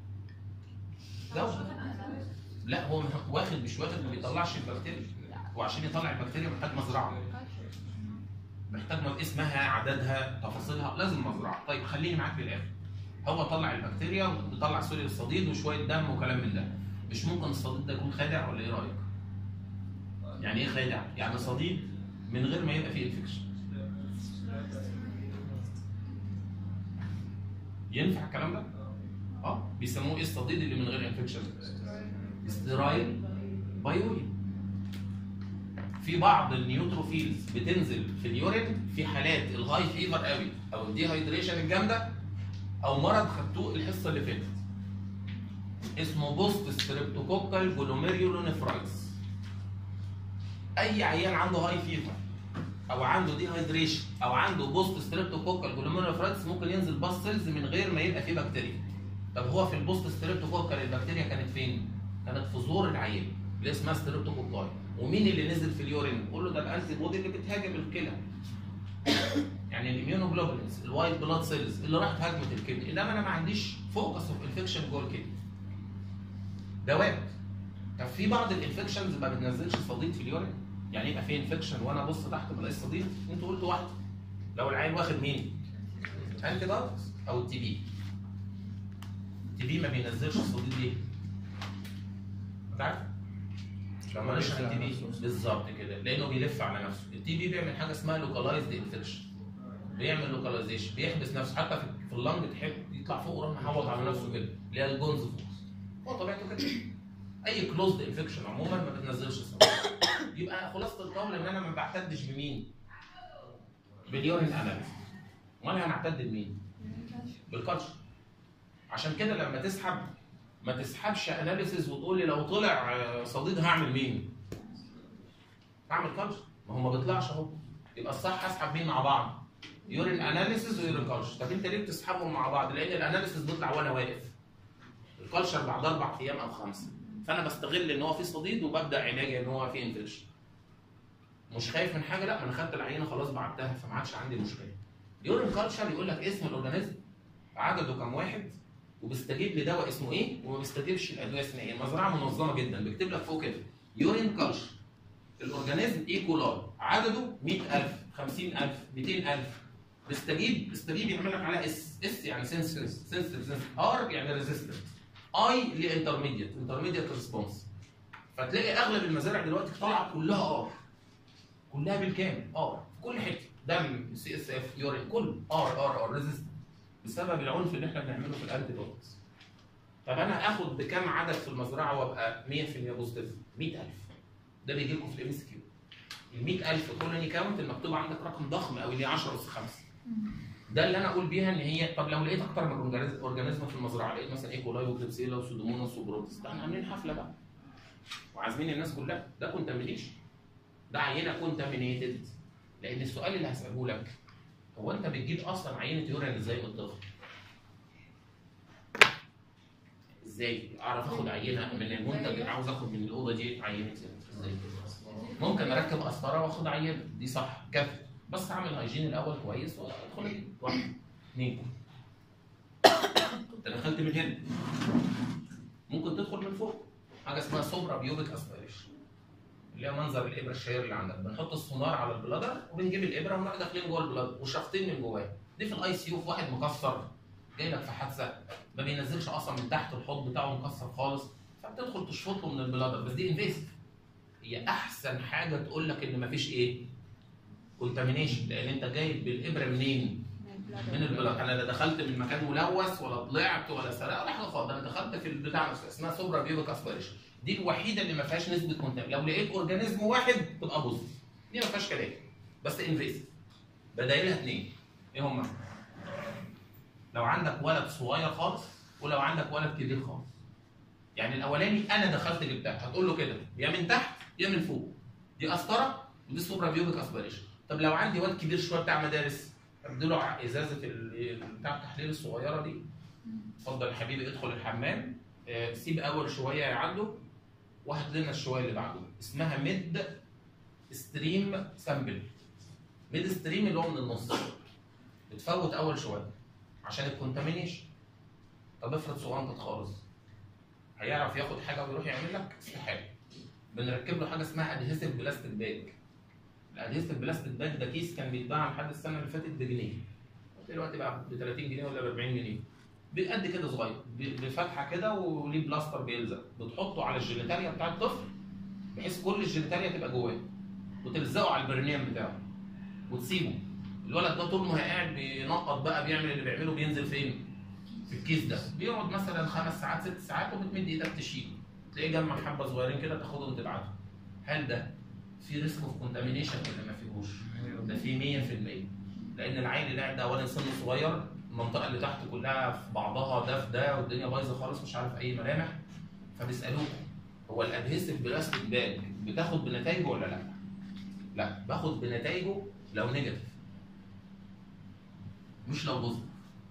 جاوب لا هو واخد مش واخد ما بيطلعش البكتيريا وعشان يطلع البكتيريا محتاج مزرعه محتاج م- اسمها عددها تفاصيلها لازم مزرعه طيب خليني معاك للاخر هو طلع البكتيريا وبيطلع سوري الصديد وشويه دم وكلام من ده مش ممكن الصديد ده يكون خادع ولا ايه رايك؟ يعني ايه خادع؟ يعني صديد من غير ما يبقى فيه انفكشن ينفع الكلام ده؟ اه بيسموه ايه الصديد اللي من غير انفكشن؟ ستيرايل بايوريا في بعض النيوتروفيلز بتنزل في اليورين في حالات الهاي فيفر قوي او الديهايدريشن الجامده او مرض خدتوه الحصه اللي فاتت اسمه بوست ستريبتوكوكال جلوميريولونيفرايتس اي عيان عنده هاي فيفر او عنده ديهايدريشن او عنده بوست ستريبتوكوكال جلوميريولونيفرايتس ممكن ينزل باس سيلز من غير ما يبقى فيه بكتيريا طب هو في البوست ستريبتوكوكال البكتيريا كانت فين؟ كانت في زور العيان اللي اسمها ستريبتوكوكاي ومين اللي نزل في اليورين؟ قول له ده الانتي بودي اللي بتهاجم الكلى يعني الاميونوجلوبولينز الوايت بلاد سيلز اللي راحت هاجمت الكدني انما انا ما عنديش فوكس اوف انفكشن جوه الكدني ده وارد طب في بعض الانفكشنز ما بتنزلش صديد في اليورين يعني يبقى في انفكشن وانا ابص تحت ما الاقيش صديد انتوا قلتوا واحده لو العيل واخد مين؟ انتي بايوتكس او التي بي التي بي ما بينزلش الصديد ليه؟ انت عارف؟ عشان ما ليش التي بي بالظبط كده لانه بيلف على نفسه التي بي بيعمل حاجه اسمها لوكالايزد انفكشن بيعمل لوكاليزيشن بيحبس نفسه حتى في في اللنج تحب يطلع فوق ويروح محوط على نفسه كده اللي هي الجونز فوكس هو طبيعته كده اي كلوزد انفكشن عموما ما بتنزلش صديد يبقى خلاصه القول ان انا ما بعتدش بمين؟ باليورين اناليسيس امال انا هنعتد بمين؟ بالكالتشر عشان كده لما تسحب ما تسحبش اناليسيس وتقول لي لو طلع آه، صديد هعمل مين؟ هعمل كالتشر ما هو ما بيطلعش اهو يبقى الصح اسحب مين مع بعض؟ يورين اناليسيس ويورين كالتشر طب انت ليه بتسحبهم مع بعض؟ لان الاناليسيس بيطلع وانا واقف الكالتشر بعد اربع ايام او خمسه فانا بستغل ان هو في صديد وببدا علاجي ان هو في انفكشن مش خايف من حاجه لا ما انا خدت العينه خلاص بعتها فما عادش عندي مشكله يورين كالتشر يقول لك اسم الاورجانيزم عدده كام واحد وبيستجيب لدواء اسمه ايه وما بيستجيبش الادويه اسمها ايه المزرعه منظمه جدا بيكتب لك فوق كده يورين كالتشر الاورجانيزم اي كولاي عدده 100000 50000 200000 بيستجيب بيستجيب يعمل لك على اس اس يعني سنسيتيف سنسيتيف ار يعني ريزيستنت اي لانترميديت انترميديت ريسبونس فتلاقي اغلب المزارع دلوقتي طالعه كلها ار كلها بالكامل ار في كل حته دم سي اس اف يورين كله ار ار ار ريزيستنت بسبب العنف اللي احنا بنعمله في الانتي بايوتكس طب انا اخد بكام عدد في المزرعه وابقى 100% بوزيتيف 100000 ده بيجي لكم في الام اس كيو ال 100000 كولوني كاونت المكتوب عندك رقم ضخم قوي اللي هي 10 اس 5 ده اللي انا اقول بيها ان هي طب لو لقيت اكتر من أورجانيز- اورجانيزم في المزرعه لقيت مثلا ايكولاي وكليبسيلا وسودوموناس وبروتس ده احنا عاملين حفله بقى وعازمين الناس كلها ده كونتامينيشن ده عينه كونتامينيتد لان السؤال اللي هساله لك هو انت بتجيب اصلا عينه يورين ازاي من الطفل؟ ازاي اعرف اخد عينه من المنتج عاوز اخد من الاوضه دي عينه ازاي؟ ممكن اركب قسطره واخد عينه دي صح كافي بس اعمل هايجين الاول كويس وادخل اجيب واحد اثنين انت دخلت من هنا ممكن تدخل من فوق حاجه اسمها سوبرا بيوبيك اسبيريشن اللي هي منظر الابره الشهير اللي عندك بنحط السونار على البلادر وبنجيب الابره ونروح داخلين جوه البلادر وشفطين من جواه دي في الاي سي يو في واحد مكسر جاي لك في حادثه ما بينزلش اصلا من تحت الحوض بتاعه مكسر خالص فبتدخل تشفطه من البلادر بس دي انفيسيف هي احسن حاجه تقول لك ان مفيش ايه كونتامينيشن لان انت جايب بالابره منين؟ من البلاد انا لا دخلت من مكان ملوث ولا طلعت ولا سرقت ولا حاجه خالص انا دخلت في البتاع نفسه اسمها سوبرا بيوبيك اسبيريشن دي الوحيده اللي ما فيهاش نسبه كونتام لو لقيت اورجانيزم واحد تبقى بوزيتيف دي ما فيهاش كلام بس انفيسيف بدايلها اثنين ايه هما؟ لو عندك ولد صغير خالص ولو عندك ولد كبير خالص يعني الاولاني انا دخلت جبتها هتقول له كده يا من تحت يا من فوق دي قسطره ودي سوبرا بيوبيك اسبيريشن طب لو عندي واد كبير شويه بتاع مدارس اديله ع- ازازه ال- بتاع التحليل الصغيره دي اتفضل يا حبيبي ادخل الحمام آه، سيب اول شويه يعدوا وهات لنا الشويه اللي بعده اسمها ميد ستريم سامبل ميد ستريم اللي هو من النص بتفوت اول شويه عشان الكونتامينيشن طب افرض صغنطط خالص هيعرف ياخد حاجه ويروح يعمل لك استحاله بنركب له حاجه اسمها ادهيسيف بلاستيك باج الادهيسيف بلاستيك باج ده كيس كان بيتباع لحد السنه اللي فاتت بجنيه دلوقتي بقى ب 30 جنيه ولا ب 40 جنيه بقد كده صغير ب- بفتحه كده وليه بلاستر بيلزق بتحطه على الجينيتاليا بتاع الطفل بحيث كل الجينيتاليا تبقى جواه وتلزقه على البرنيان بتاعه وتسيبه الولد ده طول ما هو قاعد بينقط بقى بيعمل اللي بيعمله بينزل فين؟ في الكيس ده بيقعد مثلا خمس ساعات ست ساعات وبتمد ايدك تشيله تلاقيه جمع حبه صغيرين كده تاخدهم تبعتهم هل ده في ريسك اوف كونتامينيشن ولا ما فيهوش؟ ده في 100% لان العيل اللي قاعد ده اولا سنه صغير المنطقه اللي تحت كلها في بعضها ده في ده والدنيا بايظه خالص مش عارف اي ملامح فبيسالوك هو الادهيسيف بلاستيك باج بتاخد بنتائجه ولا لا؟ لا باخد بنتائجه لو نيجاتيف مش لو بوزيتيف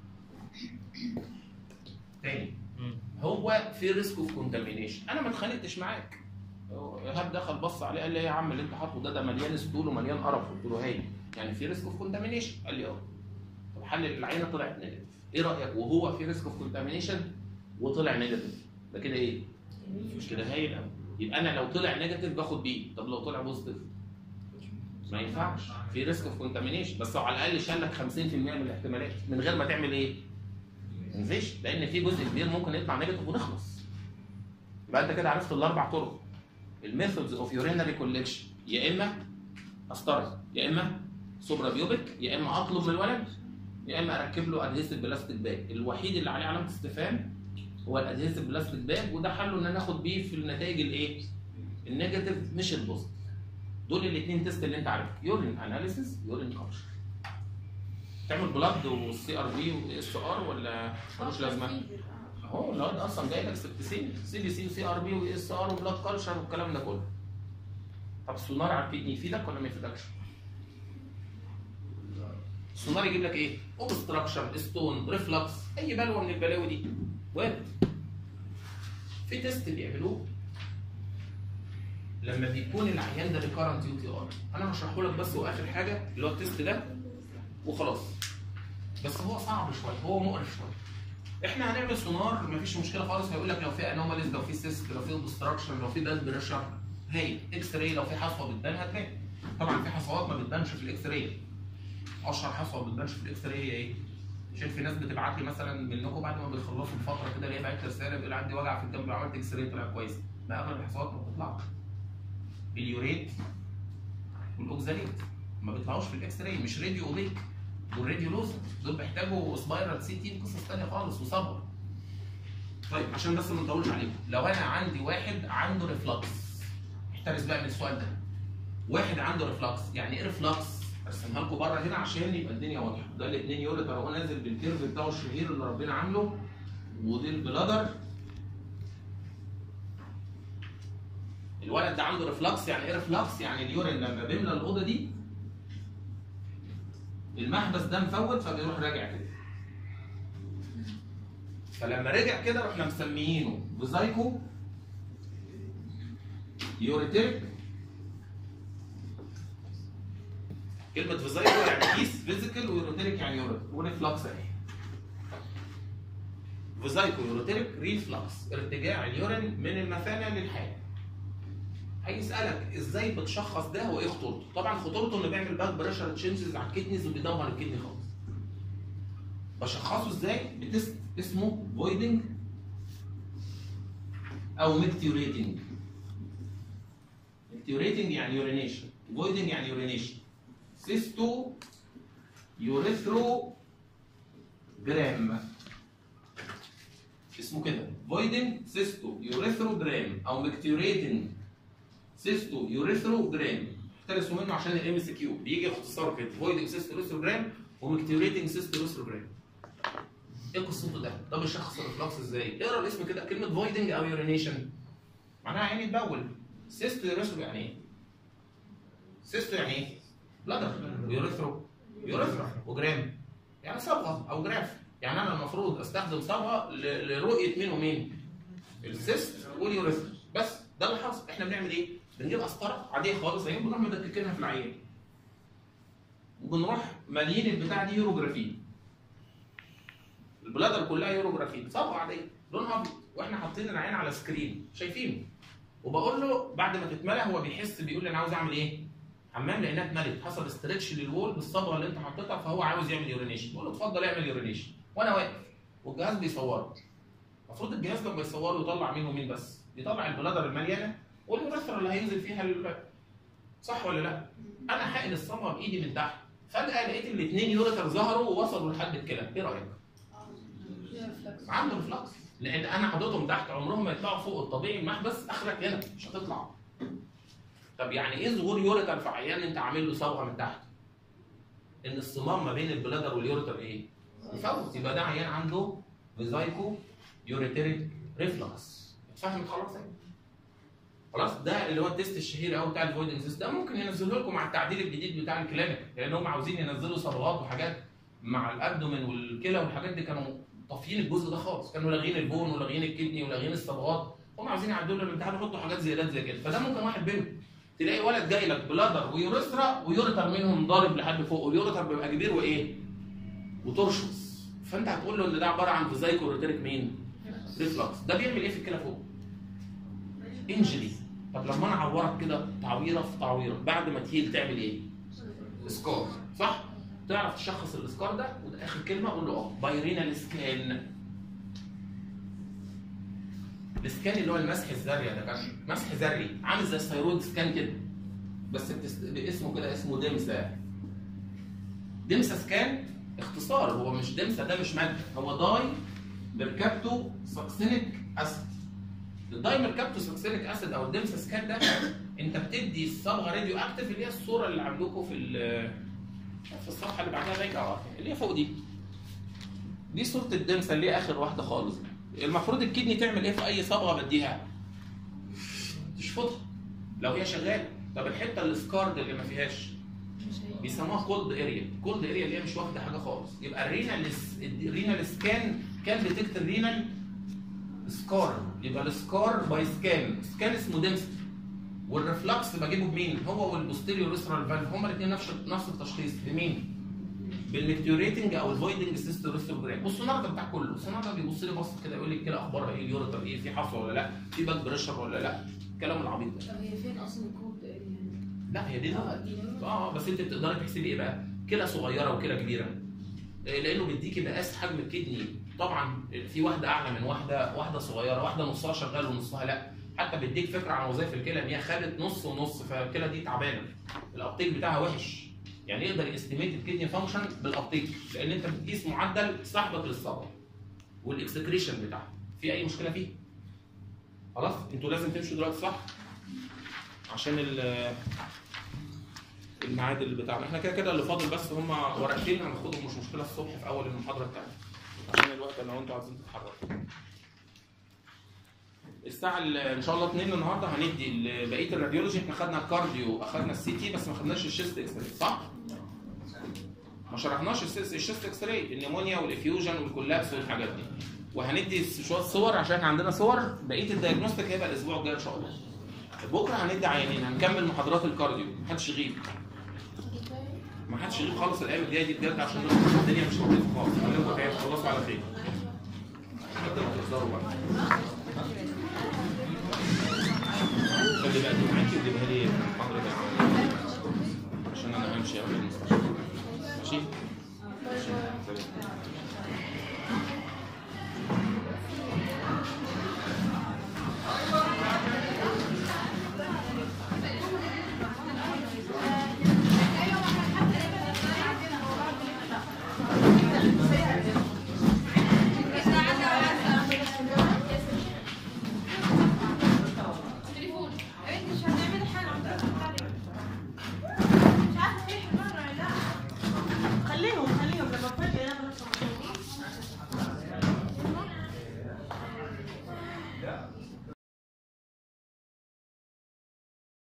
تاني هو في ريسك اوف كونتامينيشن انا ما اتخانقتش معاك هو ايهاب دخل بص عليه قال لي ايه يا عم اللي انت حاطه ده ده مليان ستول ومليان قرف قلت له هاي يعني في ريسك اوف كونتامينيشن قال لي اه طب حلل العينه طلعت نيجاتيف ايه رايك وهو في ريسك اوف كونتامينيشن وطلع نيجاتيف ده كده ايه مش كده هايل قوي يبقى انا لو طلع نيجاتيف باخد بيه طب لو طلع بوزيتيف ما ينفعش في ريسك اوف كونتامينيشن بس هو على الاقل شال لك 50% من الاحتمالات من غير ما تعمل ايه؟ ما تنزلش لان في جزء كبير ممكن يطلع نيجاتيف ونخلص يبقى انت كده عرفت الاربع طرق الميثودز اوف يورينري كولكشن يا اما اسطره يا اما سوبرا بيوبك يا اما اطلب من الولد يا اما اركب له ادهيسيف بلاستيك باج الوحيد اللي عليه علامه استفهام هو الادهيسيف بلاستيك باج وده حله ان انا اخد بيه في النتائج الايه؟ النيجاتيف مش البوزيتيف دول الاثنين تيست اللي انت عارفهم يورين اناليسيس يورين كلتشر تعمل بلاد والسي ار بي واس ار ولا ملوش لازمه؟ اهو الواد اصلا جاي لك سبتسين سي بي سي وسي ار بي واس ار وبلاد كلتشر والكلام ده كله طب السونار على الكدني يفيدك ولا ما يفيدكش؟ السونار يجيب لك ايه؟ اوبستراكشن ستون ريفلكس اي بلوه من البلاوي دي وارد في تيست بيعملوه لما بيكون العيان ده ريكارنت يو تي ار انا هشرحه لك بس واخر حاجه اللي هو التيست ده وخلاص بس هو صعب شويه هو مقرف شويه احنا هنعمل سونار مفيش مشكله خالص هيقول لك لو في انوماليز لو في سيست لو في اوبستراكشن لو في باد بريشر هاي اكس راي لو في حصوه بتبان هتبان طبعا في حصوات ما بتبانش في الاكس راي اشهر حصوه ما بتبانش في الاكس راي هي ايه؟ شايف في ناس بتبعت لي مثلا منكم بعد ما بيخلصوا الفتره كده الاقي بعت رساله بيقول عندي وجع في الجنب لو عملت اكس راي طلع كويس ما اغلب الحصوات ما بتطلعش اليوريت والاوكزاليت ما بيطلعوش في الاكس راي مش راديو اوبيك دول راديو لوز دول بيحتاجوا سبايرال سي تي قصص ثانيه خالص وصبر طيب عشان بس ما نطولش عليكم لو انا عندي واحد عنده ريفلكس احترس بقى من السؤال ده واحد عنده ريفلكس يعني ايه ريفلكس ارسمها لكم بره هنا عشان يبقى الدنيا واضحه ده الاثنين يوريتر اهو نازل بالكيرف بتاعه الشهير اللي ربنا عامله ودي البلادر الولد ده عنده ريفلكس يعني ايه ريفلكس يعني اليورين لما بيملى الاوضه دي المحبس ده مفوت فبيروح راجع كده فلما رجع كده رحنا مسميينه فيزايكو يوريتيريك كلمة فيزايكو يعني كيس فيزيكال ويوريتيريك يعني يوريت وريفلكس اهي فيزايكو يوريتيريك ريفلكس ارتجاع اليورين من المثانة للحال هيسالك ازاي بتشخص ده وايه خطورته؟ طبعا خطورته انه بيعمل باك بريشر تشينجز على الكدنيز وبيدمر الكدني خالص. بشخصه ازاي؟ بتست اسمه فويدنج او ميكتيوريتنج. ميكتيوريتنج يعني يورينيشن، فويدنج يعني يورينيشن. سيستو يوريثرو جرام اسمه كده فويدنج سيستو يوريثرو جرام او ميكتيوريتنج سيستو يوريثرو جرام احترسوا منه عشان الام اس كيو بيجي اختصار كده فويدنج سيستو يوريثرو جرام ومكتيوريتنج سيستو يوريثرو جرام ايه قصته ده؟ ده بيشخص الريفلكس ازاي؟ اقرا الاسم كده كلمه فويدنج او يورينيشن معناها عيني تبول سيستو يوريثرو يعني ايه؟ سيستو يعني ايه؟ بلادر ويوريثرو يوريثرو وجرام يعني صبغه او جراف يعني انا المفروض استخدم صبغه ل- لرؤيه مين ومين؟ السيست واليوريثرو بس ده اللي حصل احنا بنعمل ايه؟ بنجيب قسطره عاديه خالص اهي بنروح مدككينها في العيان وبنروح مالين البتاع دي يوروجرافين البلادر كلها يوروجرافين صبغه عاديه لونها ابيض واحنا حاطين العين على سكرين شايفينه وبقول له بعد ما تتملى هو بيحس بيقول لي انا عاوز اعمل ايه؟ حمام لانها اتملت حصل استرتش للوول بالصبغه اللي انت حطيتها فهو عاوز يعمل يورينيشن بقول له اتفضل اعمل يورينيشن وانا واقف والجهاز بيصوره المفروض الجهاز لما يصوره يطلع مين ومين بس يطلع البلادر المليانه واليوريثرا اللي هينزل فيها ال... صح ولا لا؟ انا حقن الصبغه بايدي من تحت فجاه لقيت الاثنين يوريثر ظهروا ووصلوا لحد الكلى ايه رايك؟ عنده ريفلكس لان انا حاططهم تحت عمرهم ما يطلعوا فوق الطبيعي المحبس اخرك هنا مش هتطلع طب يعني ايه ظهور يوريتر في عيان انت عامل له صبغه من تحت ان الصمام ما بين البلادر واليوريتر ايه يفوت يبقى ده عيان عنده فيزايكو يوريتريك ريفلكس اتفهمت خلاص اهي خلاص ده اللي هو التيست الشهير قوي بتاع الفويدنج سيستم ده ممكن ينزله لكم مع التعديل الجديد بتاع الكلينيك لان هم عاوزين ينزلوا صبغات وحاجات مع الابدومين والكلى والحاجات دي كانوا طافيين الجزء ده خالص كانوا لاغين البون ولاغين الكدني ولاغين الصبغات هم عاوزين يعدلوا الامتحان يحطوا حاجات زيادات زي كده فده ممكن واحد بينهم تلاقي ولد جاي لك بلادر ويوريثرا ويوريتر منهم ضارب لحد فوق واليوريتر بيبقى كبير وايه؟ وترشص فانت هتقول له ان ده عباره عن فيزايكو ريتيريك مين؟ ريفلكس ده بيعمل ايه في الكلى فوق؟ انجري طب لما انا اعورك كده تعويره في تعويره بعد ما تهيل تعمل ايه؟ سكار صح؟ تعرف تشخص الاسكار ده وده اخر كلمه اقول له اه بايرينال سكان السكان اللي هو المسح الذري يا دكاتره مسح ذري عامل زي الثيرويد سكان كده بس بتست... باسمه كده اسمه دمسا دمسا سكان اختصار هو مش دمسا ده مش ماده هو داي مركبته ساكسينيك اسيد الداي مركبته ساكسينيك اسيد او الدمسا سكان ده انت بتدي الصبغه راديو اكتف اللي هي الصوره اللي عندكم في ال- في الصفحه اللي بعدها بايكه اه اللي هي فوق دي دي صوره الدمسه اللي هي اخر واحده خالص المفروض الكدني تعمل ايه في اي صبغه بديها تشفطها لو هي شغاله طب الحته السكارد اللي ما فيهاش بيسموها كولد اريا كولد اريا اللي هي مش واخده حاجه خالص يبقى الرينال الرينال سكان كان ديتكت الرينال سكار يبقى السكار باي سكان سكان اسمه دمسة والريفلكس بجيبه بمين هو والبوستيريور ريسترال فالف هما الاثنين نفس نفس التشخيص بمين بالميكتوريتنج او الفويدنج سيستم ريستروجرام والسونار ده بتاع كله السونار ده بيبص لي بص كده يقول لي كده اخبارها ايه اليوريتر ايه في حصوه ولا لا في باك بريشر ولا لا الكلام العبيط ده طب هي فين اصلا الكود ده يعني؟ لا هي دي اه ده. دي نمرة. اه بس انت بتقدري تحسبي ايه بقى؟ كلى صغيره وكلى كبيره. إيه، لانه بيديكي مقاس حجم الكدني طبعا في واحده اعلى من واحده واحده صغيره واحده نصها شغال ونصها لا حتى بيديك فكره عن وظائف الكلى ان هي خدت نص ونص فالكلى دي تعبانه الابتيك بتاعها وحش يعني يقدر يستيميت الكدني فانكشن بالابتيك لان انت بتقيس معدل سحبك للصبغه والاكسكريشن بتاعها في اي مشكله فيه خلاص انتوا لازم تمشوا دلوقتي صح عشان ال الميعاد اللي بتاعنا احنا كده كده اللي فاضل بس هم ورقتين هناخدهم مش مشكله الصبح في اول المحاضره بتاعتنا عشان الوقت لو انتوا عايزين تتحركوا الساعة ال- ان شاء الله 2 النهارده هندي ال- بقية الراديولوجي احنا خدنا الكارديو اخدنا السي تي بس ما خدناش الشيست اكس راي صح؟ ما شرحناش السيس- الشيست اكس راي النيمونيا والافيوجن والكولابس والحاجات دي وهندي شويه صور عشان احنا عندنا صور بقيه الدايجنوستيك هيبقى الاسبوع الجاي ان شاء الله بكره هندي عيانين هنكمل محاضرات الكارديو محدش يغيب ما حدش يغيب خالص الايام الجايه دي بجد عشان الدنيا مش لطيفه خالص خليكم تعالوا خلصوا على خير قد ما تقدروا بقى خلي بقى دي معاكي وجيبها لي في المحاضره دي عشان انا همشي قبل المستشفى ماشي؟ ماشي. سلام.